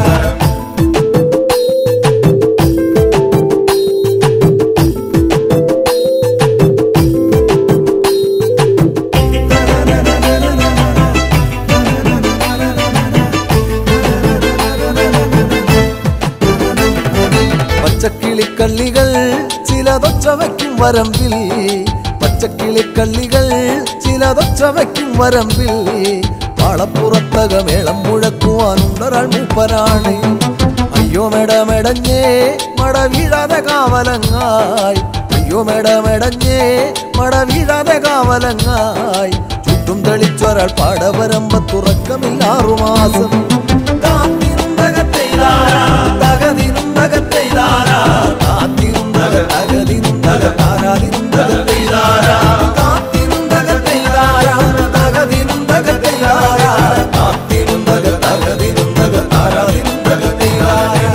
പച്ചക്കിളിക്കള്ളികൾ ചിലതൊച്ച വയ്ക്കും വരമ്പിൽ പച്ചക്കിളിക്കള്ളികൾ ചിലതൊച്ച വയ്ക്കും വരമ്പിൽ പാളപ്പുറത്തക മേളം മുഴക്കുവാനുണ്ടൊരാൾ മൂപ്പനാണ് അയ്യോ മെടമെടഞ്ഞേ മട വീഴാതെ കാവലങ്ങായി അയ്യോ മെടമെടഞ്ഞേ മട വീഴാതെ കാവലങ്ങായി ചുറ്റും തെളിച്ചൊരാൾ പാടവരമ്പത്തുറക്കമില്ലാറു മാസം താത്തിരുന്നകത്തെയ്താരാ, തകതിരുന്നകത്തെയ്താരാ, താത്തിരുന്നക തകതിരുന്നക താരാതിരുന്നകത്തെയ്താരാ, താത്തിരുന്നകത്തെയ്താരാ, തകതിരുന്നകത്തെയ്താരാ, താത്തിരുന്നക തകതിരുന്നക താരാതിരുന്നകത്തെയ്താരാ.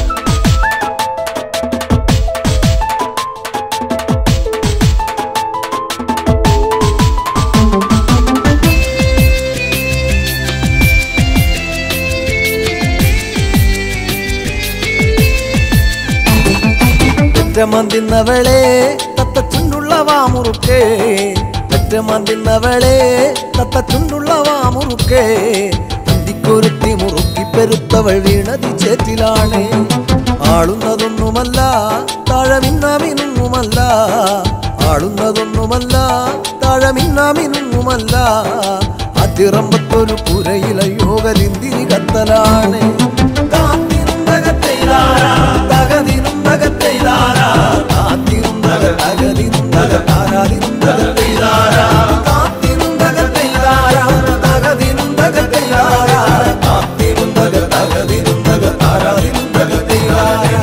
പെറ്റമന്തിന്നവളെ തത്ത ചുണ്ടുള്ള വാമുറുക്കേ പെറ്റമന്തിന്നവളെ തത്ത ചുണ്ടുള്ള വാമുറുക്കേ അന്തിക്കൊരുത്തി മുറുക്കി പെരുത്തവൾ വീണതി ചേറ്റിലാണ് ആളുന്നതൊന്നുമല്ല താഴമിന്നാമിനുങ്ങുമല്ല ആളുന്നതൊന്നുമല്ല താഴമിന്നാമിനുങ്ങുമല്ല അതിറമ്പത്തൊരു പുരയില യോഗലിന്തിരി കത്തലാണ് താത്തിരുന്നകത്തെയ്താരാ, തകതിരുന്നകത്തെയ്താരാ, താത്തിരുന്നക തകതിരുന്നക താരാതിരുന്നകത്തെയ്താരാ, താത്തിരുന്നകത്തെയ്താരാ, തകതിരുന്നകത്തെയ്താരാ, താത്തിരുന്നക തകതിരുന്നക താരാതിരുന്നകത്തെയ്താരാ.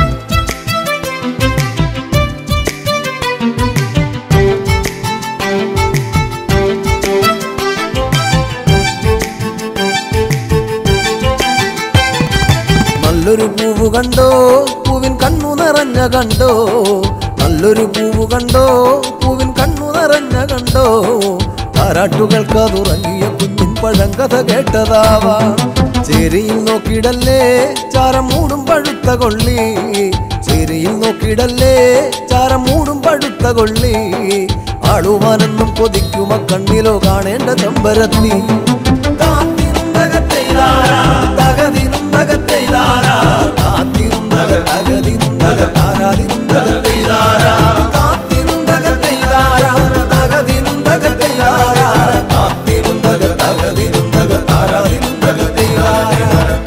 നല്ലൊരു പൂവ് കണ്ടോ പൂവിൻ കണ്ണു നിറഞ്ഞ കണ്ടോ നല്ലൊരു പൂവ് കണ്ടോ പൂവിൻ കണ്ണു നിറഞ്ഞ കണ്ടോ താരാട്ടുകൾക്കതുറങ്ങിയ കുഞ്ഞിൻ പഴങ്കഥ കേട്ടതാവാ ചേരിയിൽ നോക്കിടല്ലേ ചാരം മൂടും പഴുത്ത കൊള്ളി ചേരിയിൽ നോക്കിടല്ലേ ചാരം മൂടും പഴുത്ത കൊള്ളി ആളുവാനെന്നും കൊതിക്കുമ കണ്ണിലോ കാണേണ്ട ചെമ്പരത്തി താത്തിരുന്നകത്തെയ്താരാ, തകതിരുന്നകത്തെയ്താരാ, താത്തിരുന്നക തകതിരുന്നക താരാതിരുന്നകത്തെയ്താരാ, താത്തിരുന്നകത്തെയ്താരാ, തകതിരുന്നകത്തെയ്താരാ, താത്തിരുന്നക തകതിരുന്നക താരാതിരുന്നകത്തെയ്താരാ.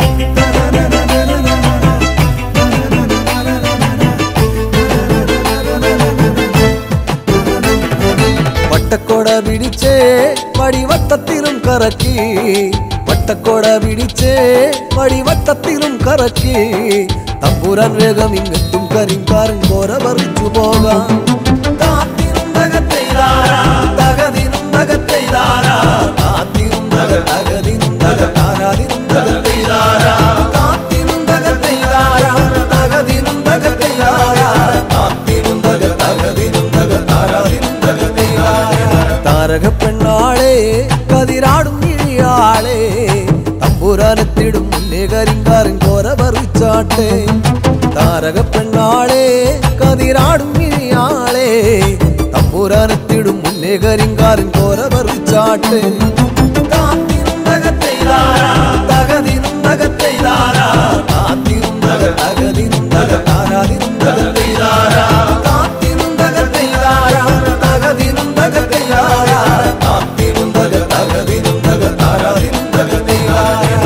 വട്ടക്കോട പിടിച്ചേ വടിവട്ടത്തിലും കറക്കി വട്ടക്കോട പിടിച്ചേ വടിവട്ടത്തിലും കറക്കി തമ്പുരാൻ വേഗം ഇങ്ങെത്തും കരിങ്കാരൻ കോര പറിച്ചു പോകാം താത്തിരുന്നകത്തെയ്താരാ, തകതിരുന്നകത്തെയ്താരാ, താത്തിരുന്നക തകതിരുന്നക താരാതിരുന്നകത്തെയ്താരാ, താത്തിരുന്നകത്തെയ്താരാ, തകതിരുന്നകത്തെയ്താരാ, താത്തിരുന്നക തകതിരുന്നക താരാതിരുന്നകത്തെയ്താരാ. താരക പെണ്ണാളെ കതിരാടും ഇഴിയാളെ തമ്പുരാനെത്തിടും മുന്നേ കരിങ്കാരൻ കോര പറിച്ചാട്ടെ താരക പെണ്ണാളെ കതിരാടും ഇഴിയാളെ തമ്പുരാനെത്തിടും മുന്നേ കരിങ്കാരൻ കോര പറിച്ചാട്ടെ താത്തിരുന്നകത്തെയ്താരാ, തകതിരുന്നകത്തെയ്താരാ, താത്തിരുന്നക തകതിരുന്നക താരാതിരുന്നകത്തെയ്താരാ, താത്തിരുന്നകത്തെയ്താരാ, തകതിരുന്നകത്തെയ്താരാ, താത്തിരുന്നക തകതിരുന്നക താരാതിരുന്നകത്തെയ്താരാ.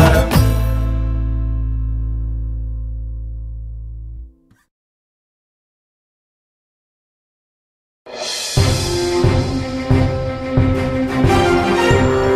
ആ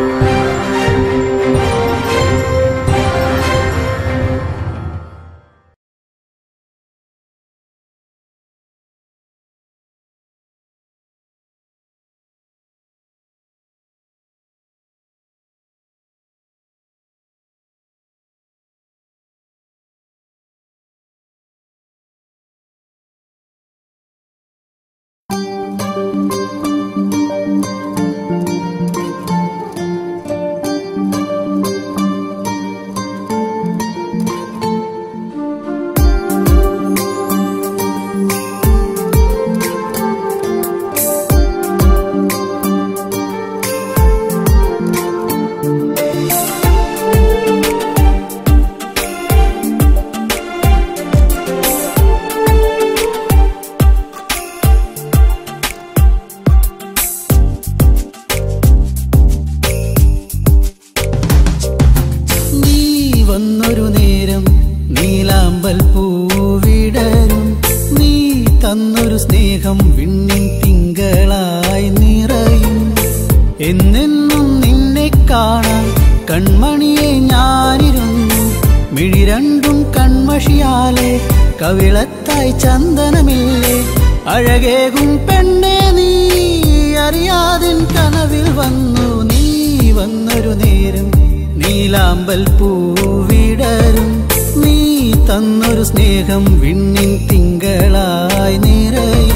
എന്നെന്നും നിന്നെ കാണാൻ കൺമണിയെ ഞാനിരുന്നു മിഴി രണ്ടും കൺമഷിയാലെ കവിളത്തായി ചന്ദനമില്ലേ അഴകേകും പെണ്ണെ നീ അറിയാതിൻ കനവിൽ വന്നു നീ വന്നൊരു നേരം നീലാമ്പൽ പൂവിടരും നീ തന്നൊരു സ്നേഹം വിണ്ണിൻ തിങ്കളായി നിറയും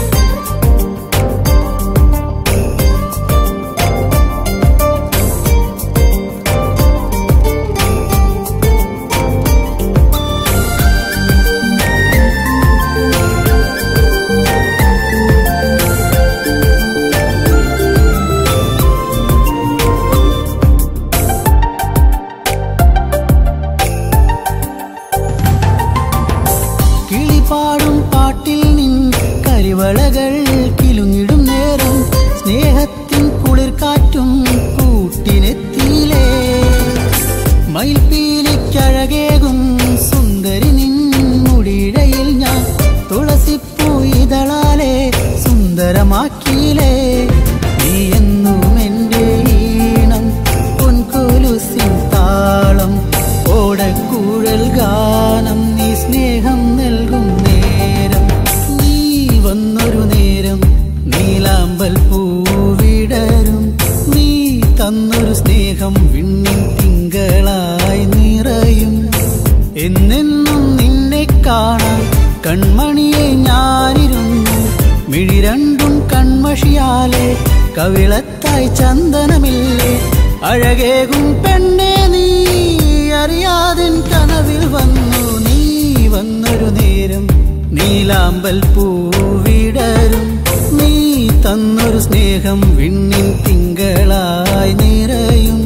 കിളിപാടും പാട്ടിൽ നിൻ കരിവളകൾ കിലുങ്ങിടും നേരം സ്നേഹത്തിൻ കുളിർ കാറ്റും കൂട്ടിനെത്തിയിലേ മയിൽപ്പീലിക്കഴകേകും സുന്ദരി നിൻ മുടിയിഴയിൽ ഞാൻ തുളസിപ്പൂ ഇതളാലെ സുന്ദരമാക്കിയിലേ നീ എന്നും എൻ്റെ ഈണം പൊൻകൊലുസിൻ താളം ഓടക്കൂഴൽ ഗാനം നീ സ്നേഹം നൽകും നേരം നീ വന്നൊരു നേരം നീലാമ്പൽ പൂവിടരും നീ തന്നൊരു സ്നേഹം വിണ്ണിൻ തിങ്കളായി നിറയും എന്നെന്നും നിന്നെ കാണാൻ കൺമണിയെ ഞാനിരുന്നു മിഴി രണ്ടും കൺമഷിയാലെ കവിളത്തായി ചന്ദനമില്ലേ അഴകേകും പെണ്ണെ നീ അറിയാതിൻ കനവിൽ വന്നു നീ വന്നൊരു നേരം നീലാമ്പൽ പൂവിടരും നീ തന്നൊരു സ്നേഹം വിണ്ണിൻ തിങ്കളായി നിറയും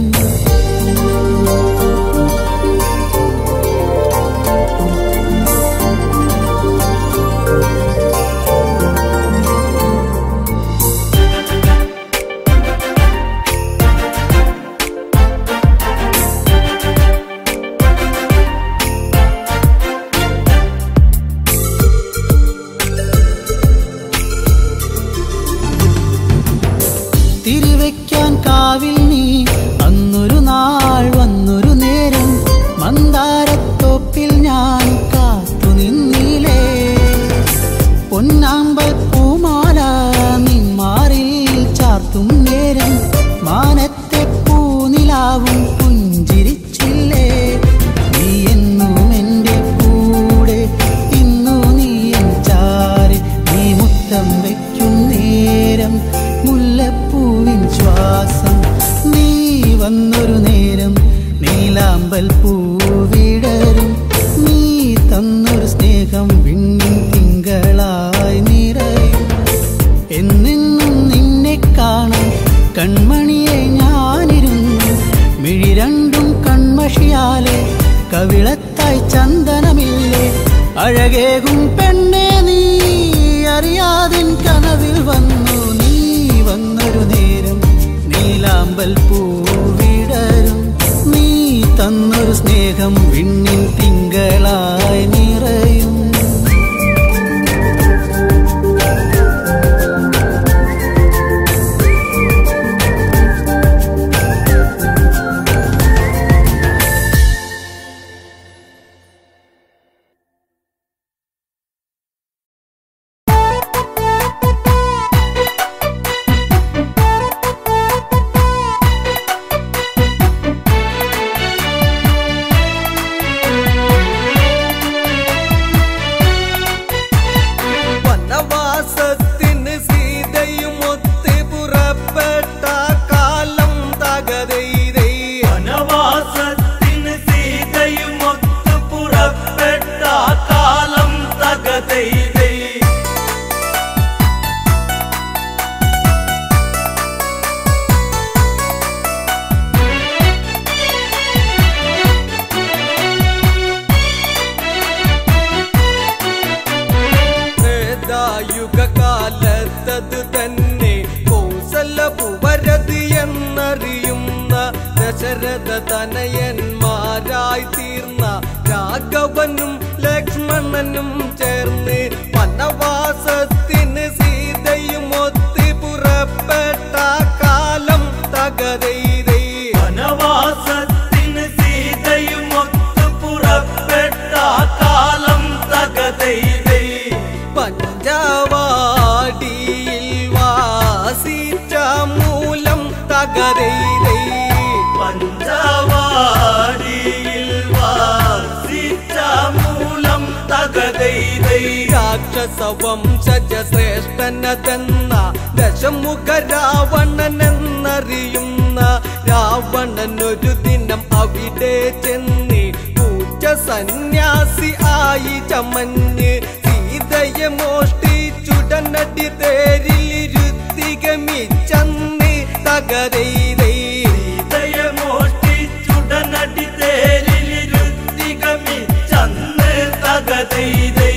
തിരിവെക്കാൻ കാവിൽ നീ അന്നൊരു നാൾ വന്നൊരു നേരം മന്ദാരത്തോപ്പിൽ ഞാൻ കാത്തു നിന്നിലേ പൊന്നാമ്പൽ പൂമാല നിന്മാറിൽ ചാർത്തും നേരം മാനത്തെ പൂനിലാവും പുഞ്ചിരിച്ചില്ലേ നീ എന്നും എൻ്റെ കൂടെ ഇന്നു നീ എൻ ചാരി നീ മുത്തം വയ്ക്കും നേരം മുല്ലപ്പൂവിൻ ശ്വാസം നീ വന്നൊരു നേരം നീലാമ്പൽ പൂവിടരും നീ തന്നൊരു സ്നേഹം വിണ്ണിൻ തിങ്കളായി നിറയും എന്നെന്നും നിന്നെ കാണാൻ കൺമണിയെ ഞാനിരുന്നു മിഴി രണ്ടും കൺമഷിയാലെ കവിളത്തായി ചന്ദനമില്ലേ അഴകേകും പെണ്ണെ നീ അറിയാതിൻ കനവിൽ വന്നു നീ വന്നൊരു നേരം നീലാമ്പൽ പൂവിടരും നീ തന്നൊരു സ്നേഹം വിണ്ണിൻ തിങ്കളായി നിറയും വനവാസത്തിന് സീതയും ഒത്ത് പുറപ്പെട്ട കാലം തകതൈതൈ വനവാസത്തിന് സീതയും ഒത്തു പുറപ്പെട്ട കാലം തകതൈതൈ യുഗകാലത്തത് തന്നെ കൗസലപുവരതി എന്നറിയുന്ന ദശരഥ തനയന്മാരായി തീർന്ന രാഘവനും ലക്ഷ്മണനും ചേർന്ന് വനവാസത്തിന് സീതയും ഒത്ത് പുറപ്പെട്ട കാലം തകതൈതൈ വനവാസത്തിന് സീതയും ഒത്തു പുറപ്പെട്ട ആ കാലം തകതൈതൈ പഞ്ചവാടിയിൽ വാസിച്ച മൂലം തകതൈതൈ പഞ്ചവാടിയിൽ വാസിച്ച മൂലം തകതൈതൈ രാക്ഷസ വംശജ ശ്രേഷ്ഠനതെന്ന ദശമുഖ രാവണൻ എന്നറിയുന്ന രാവണൻ ഒരു ദിനം അവിടെ ചെന്ന് പൂച്ച സന്യാസി ആയി ചമഞ്ഞ് സീതയെ മോഷ്ടിച്ചുടനടി തേരിലിരുത്തികമിച്ചന്ന് തകരൈതൈ സീതയെ മോഷ്ടിച്ചുടനടി തേരിലിരുത്തികമിച്ചന്ന് തകതൈതൈ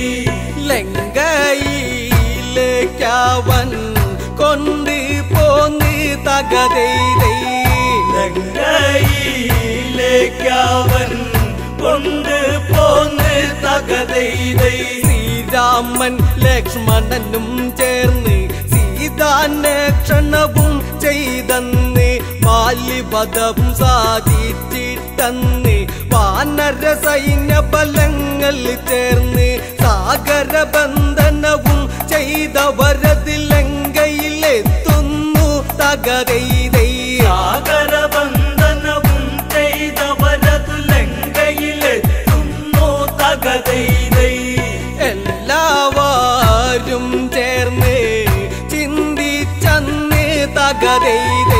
ലങ്കയിലേക്കവൻ കൊണ്ട് പോന്ന് തകതൈതൈ ലങ്കയിലേക്കവൻ കൊണ്ട് പോന്ന് തകതൈതൈ ശ്രീരാമൻ ലക്ഷ്മണനും ചേർന്ന് സീതാന്വേഷണവും ചെയ്തന്ന് ബാല്യപദം സാധിച്ചിട്ടന്ന് വാനര സൈന്യ ബലങ്ങൾ ചേർന്ന് സാഗര ബന്ധനവും ചെയ്തവരത് ലങ്കയിലെത്തുന്നു തകരൈതൈ സാഗരബന്ധനവും ചെയ്തവരതു ലങ്കയിലെത്തുന്നു തകതൈതൈ എല്ലാവരും ചേർന്ന് ചിന്തിച്ചന്ന് തകരൈതൈ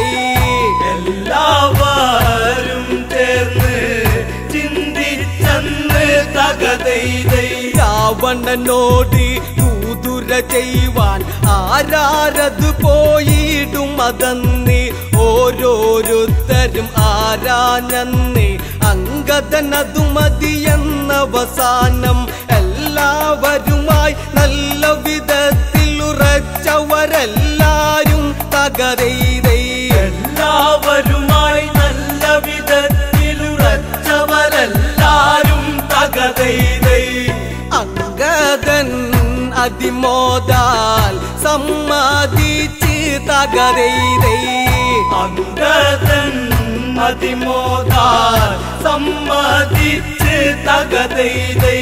എല്ലാവരും ചേർന്ന് ചിന്തിച്ചന്ന് തകതൈതൈ രാവണനോട് ദൂതുര ചെയ്യുവാൻ ആരാരത് പോയിടും അതന്ന് ഓരോരുത്തരും ആരാഞ്ഞന്ന് അങ്കദനതു മതിയെന്നവസാനം എല്ലാവരുമായി നല്ല വിധത്തിൽ ഉറച്ചവരെല്ലാരും തകരൈതൈ എല്ലാവരുമായി നല്ല വിധത്തിലുറച്ചവരെല്ലാരും തകതൈതൈ അങ്കദൻ അതിമോദാൽ സമ്മതിച്ച് തകരൈതൈ അങ്കദൻ അതിമോദാൽ സമ്മതിച്ച് തകതൈതൈ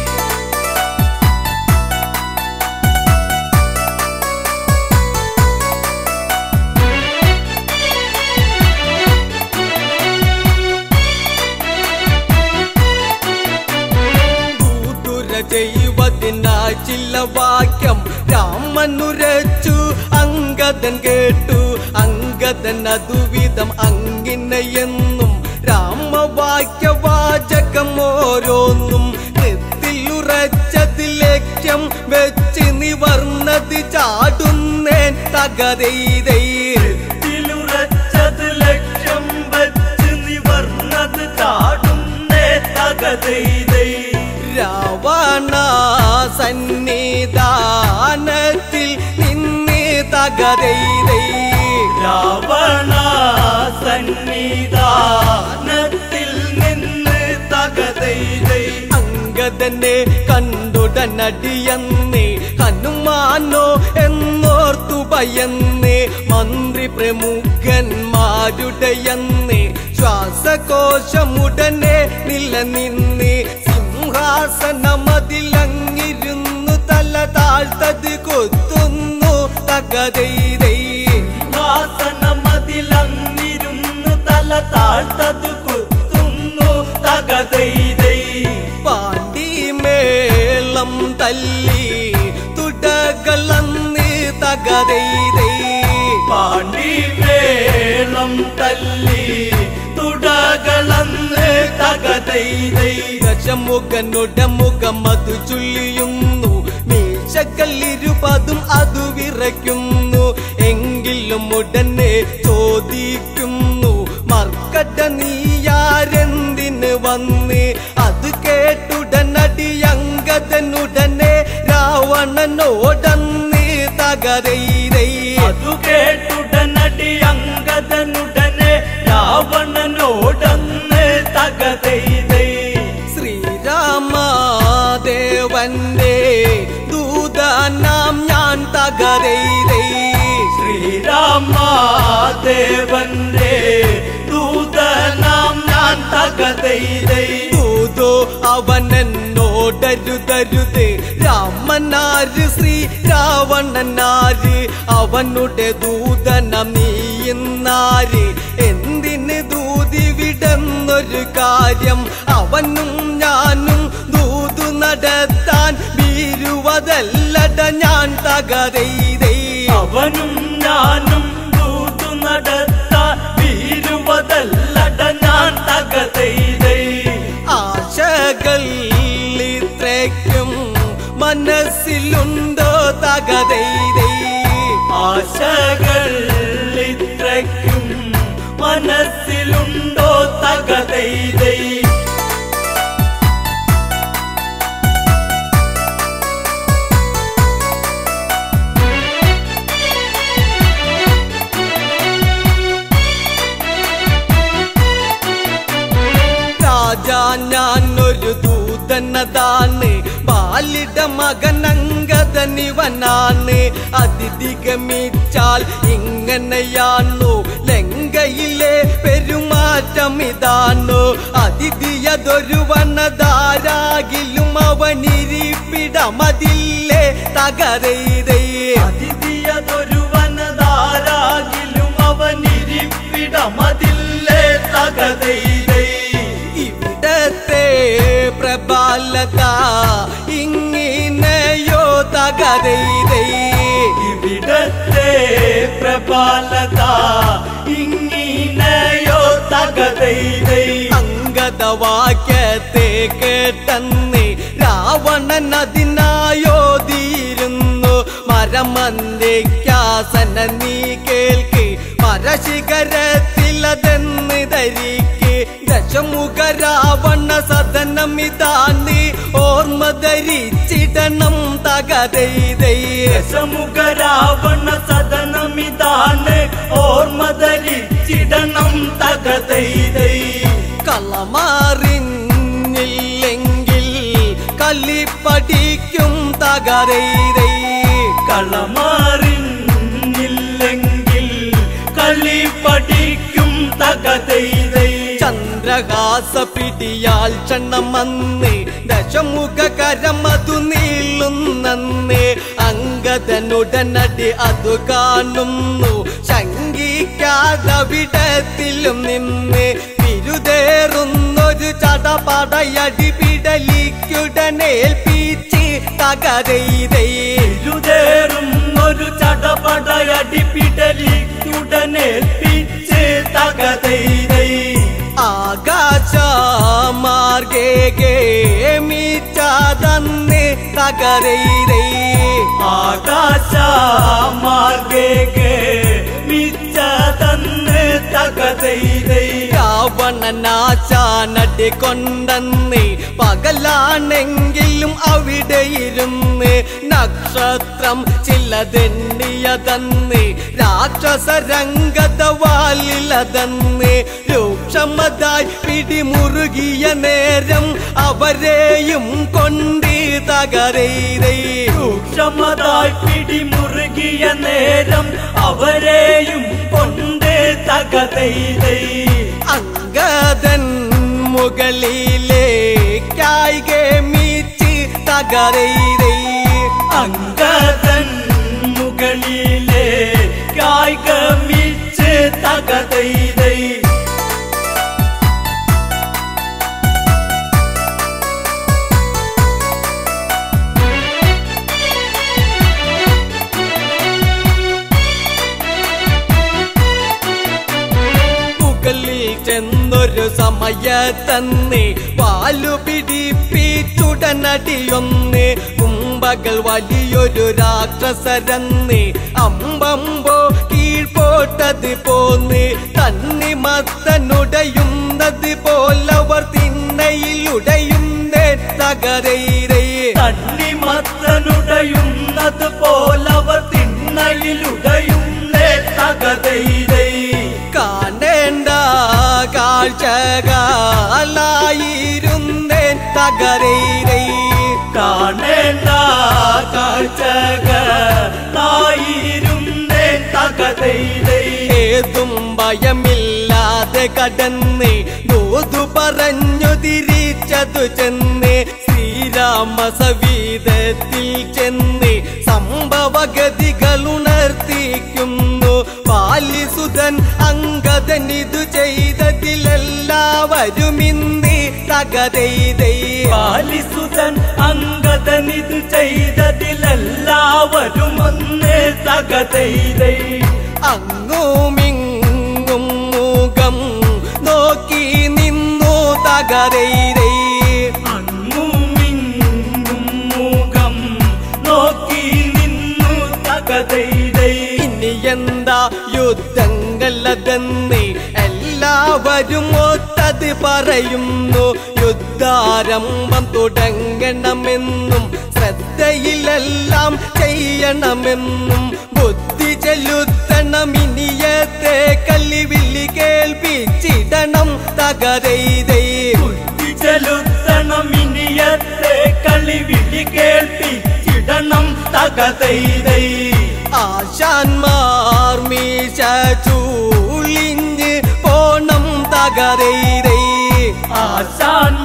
ദൂതുര ചെയ്യുവതിനായി ചില വാക്യം രാമനുരച്ചു അങ്കദൻ കേട്ടു അങ്കദൻ അതുവിധം അങ്ങിനെയെന്നും രാമവാക്യവാചകം ഓരോന്നും നെത്തിലുറച്ചത് ലക്ഷ്യം വെച്ച് നിവർന്നത് ചാടുന്നേൻ തകരൈതൈ ത്തിലുറച്ചത് ലക്ഷ്യം വച്ച് നിവർന്നത് ചാടുന്നേ തകതൈതൈ രാവണ സന്നിധാനത്തിൽ നിന്ന് തകരൈതൈ രാവണ സന്നിധാനത്തിൽ നിന്ന് തകതൈതൈ അങ്കദനെ കണ്ടുടനടിയന്ന് ഹനുമാനോ എന്നോർത്തു ഭയന്ന് മന്ത്രി പ്രമുഖന്മാരുടെയന്ന് ശ്വാസകോശമുടനെ നിലനിന്ന് സിംഹാസനമതിലങ്ങിരുന്നു തല താഴ്ത്തത് കൊത്തുന്നു തകതൈതൈ സിംഹാസനമതിലങ്ങിരുന്നു തല താഴ്ത്തത് കുത്തുന്നു തകതൈതൈ പാണ്ടിമേളം തല്ലി തുടകളന്ന് തകതൈതൈ പാണ്ടിമേളം തല്ലി തുടകളന്ന് തകതൈതൈ ദശമുഖനുടമുഖം അതു ചൊല്ലിയുന്നു മീശക്കല്ലിരുപതും അതു വിറയ്ക്കുന്നു എങ്കിലും ഉടനെ ചോദിക്കുന്നു മർക്കട്ട നീയാരെന്തിന് വന്ന് അത് കേട്ടുടനടി അങ്കദനുടനെ രാവണനോടന്ന് തകരൈതൈ അതു കേട്ടുടനടി അങ്കദനുടനെ രാവണനോടന്ന് തകതൈതൈ ശ്രീരാമദേവന്റെ ദൂതനാം ഞാൻ തകരൈതൈ ശ്രീരാമദേവന്റെ തകതൈതൈ ദൂതോ അവനെന്നോടരുതരുത് രാമനാര് ശ്രീ രാവണനാര് അവനുടെ ദൂതന നീയുന്നാര് എന്തിന് ദൂതി വിടുന്നൊരു കാര്യം അവനും ഞാനും ദൂതു നടത്താൻ വീരുവതല്ലട ഞാൻ തകതൈതൈ അവനും ഞാനും ദൂതു നടത്താൻ വീരുവതല്ലട ഞാൻ തകതൈതൈ ആശകൾ ഇത്രയ്ക്കും മനസ്സിലുണ്ടോ തകതൈതൈ ആശകൾ ഇത്രയ്ക്കും മനസ്സിലുണ്ടോ തകതൈതൈ രാജാ ഞാനൊരു ദൂതനതാണ് ബാലിട മകനങ്കതനിവനാണ് അതിഥിഗമിച്ചാൽ ഇങ്ങനെയാണു ലങ്കയിലെ പെരുമാറ്റം ഇതാണു അതിഥിയതൊരു വനതാരാകിലും അവനിരിപ്പിടമതില്ലേ തകരൈതേ അതിഥിയതൊരു വനതാരാകിലും അവനിരിപ്പിടമതില്ലേ തകതൈതൈ ഇവിടത്തെ പ്രബലത ഇങ്ങിനെയോ തകരൈതേ ഇവിടത്തെ പ്രബലത ഇങ്ങിനെയോ തകതൈതൈ അങ്കദവാക്യത്തെ കേട്ടെന്ന് രാവണൻ അതിനായോതിയിരുന്നു മരമന്ദിക്കാസന നീ കേൾക്ക് മരശിഖരത്തിലതെന്ന് ധരിക്ക് ദശമുഖ രാവണ സദനമിതാന്ന് ഓർമ്മ ധരിച്ചിടണം തകതൈതൈ ദശമുഖ രാവണ സദനമിതാണ് ഓർമ്മ ധരിച്ചിടണം തകതൈതൈ കളമാറിഞ്ഞില്ലെങ്കിൽ കല്ലിപ്പടിക്കും തകരൈതൈ കളമാറിഞ്ഞില്ലെങ്കിൽ കളി പഠിക്കും തകതൈതൈ ചന്ദ്രഹാസ പിടിയാൽ ക്ഷണമന്ന് ദശമുഖ കരമതു നീളുന്നന്ന് അങ്കദനുടനടി അതു കാണുന്നു ശങ്കിക്കാതവിടത്തിലും നിന്ന് വിരുതേറുന്നൊരു ചടപടയടി പിടലിക്കുടനേൽപ്പിച്ച് തകരൈതൈ ഇരുതേറും ഒരു ചടപടയടി പിടലിക്കുടനെ പിച്ച് തകതൈതൈ ആകാശമാർഗേ മീറ്റാതന്ന് തകരൈതൈ ആകാശ മാർഗേ മിച്ച തന്ന് തകതൈതൈ രാവണനാശാനടി കൊണ്ടെന്ന് പകലാണെങ്കിലും അവിടെ ഇരുന്ന് നക്ഷത്രം ചിലതെണ്ണിയതന്ന് രാക്ഷസ രംഗതവാലിലതന്ന് രൂക്ഷമതായി പിടിമുറുകിയ നേരം അവരെയും കൊണ്ട് തകരൈതൈ സൂക്ഷ്മതായി പിടിമുറുകിയ നേരം അവരെയും കൊണ്ട് തകതൈതൈ അങ്കദൻ മുകളിലേക്കായി ഗമിച്ച് തകരൈതൈ അങ്കദൻ മുകളിലെ കായികമിച്ച് തകതൈതൈ മുകളിൽ ചെന്നൊരു സമയത്തന്ന് പാലു പിടിപ്പിച്ചുടനടിയൊന്ന് കുമ്പകൾ വലിയൊരു രാക്ഷസരന്ന് അമ്പമ്പോ കീഴ്പോട്ടത് പോന്ന് തന്നി മത്തനുടയുന്നത് പോലവർ തിണ്ണയിലുടയുന്നേ തകരൈരേ തണ്ണിമത്തനുടയുന്നത് പോലവർ തിണ്ണയിലുടയുന്നേ തകതൈതൈ കാണേണ്ട കാഴ്ചകളായിരുന്നേ തകരൈരേ കാണേണ്ട കാഴ്ചകളായിരുന്നേ തകതൈതൈ ഏതും ഭയമില്ലാ അറിയാതെ കടന്ന് ദൂതു പറഞ്ഞു തിരിച്ചതു ചെന്ന് ശ്രീരാമ സവീതത്തിൽ ചെന്ന് സംഭവഗതികൾ ഉണർത്തിക്കുന്നു പാലിസുതൻ അങ്കദൻ ഇതു ചെയ്തതിലെല്ലാവരും ഇന്ന് തകതൈതൈ പാലിസുതൻ അങ്കദനിത് ചെയ്തതിലെല്ലാവരും ഒന്ന് തകതൈതൈ അങ്ങുമിങ്ങും മുഖം നോക്കി നിന്നു തകരൈരൈ അങ്ങുമിങ്ങും മുഖം നോക്കി നിന്നു തകതൈതൈ ഇനി എന്താ യുദ്ധങ്ങളതെന്ന് എല്ലാവരും ഒത്തത് പറയുന്നു യുദ്ധാരംഭം തുടങ്ങണമെന്നും ശ്രദ്ധയിലെല്ലാം ചെയ്യണമെന്നും ബുദ്ധി ചെലുത്തണം ഇനിയത്തെ കല്ലിവില്ലി കേൾപ്പിച്ചിടണം തകരൈതൈ ചെലുത്തണം ഇനിയത്തെ കളിവിളി കേൾപ്പിച്ചിടണം തകതൈതൈ ആശാന്മാർ മീശ ചൂളിഞ്ഞ് പോണം തകരൈതൈ ആശാൻ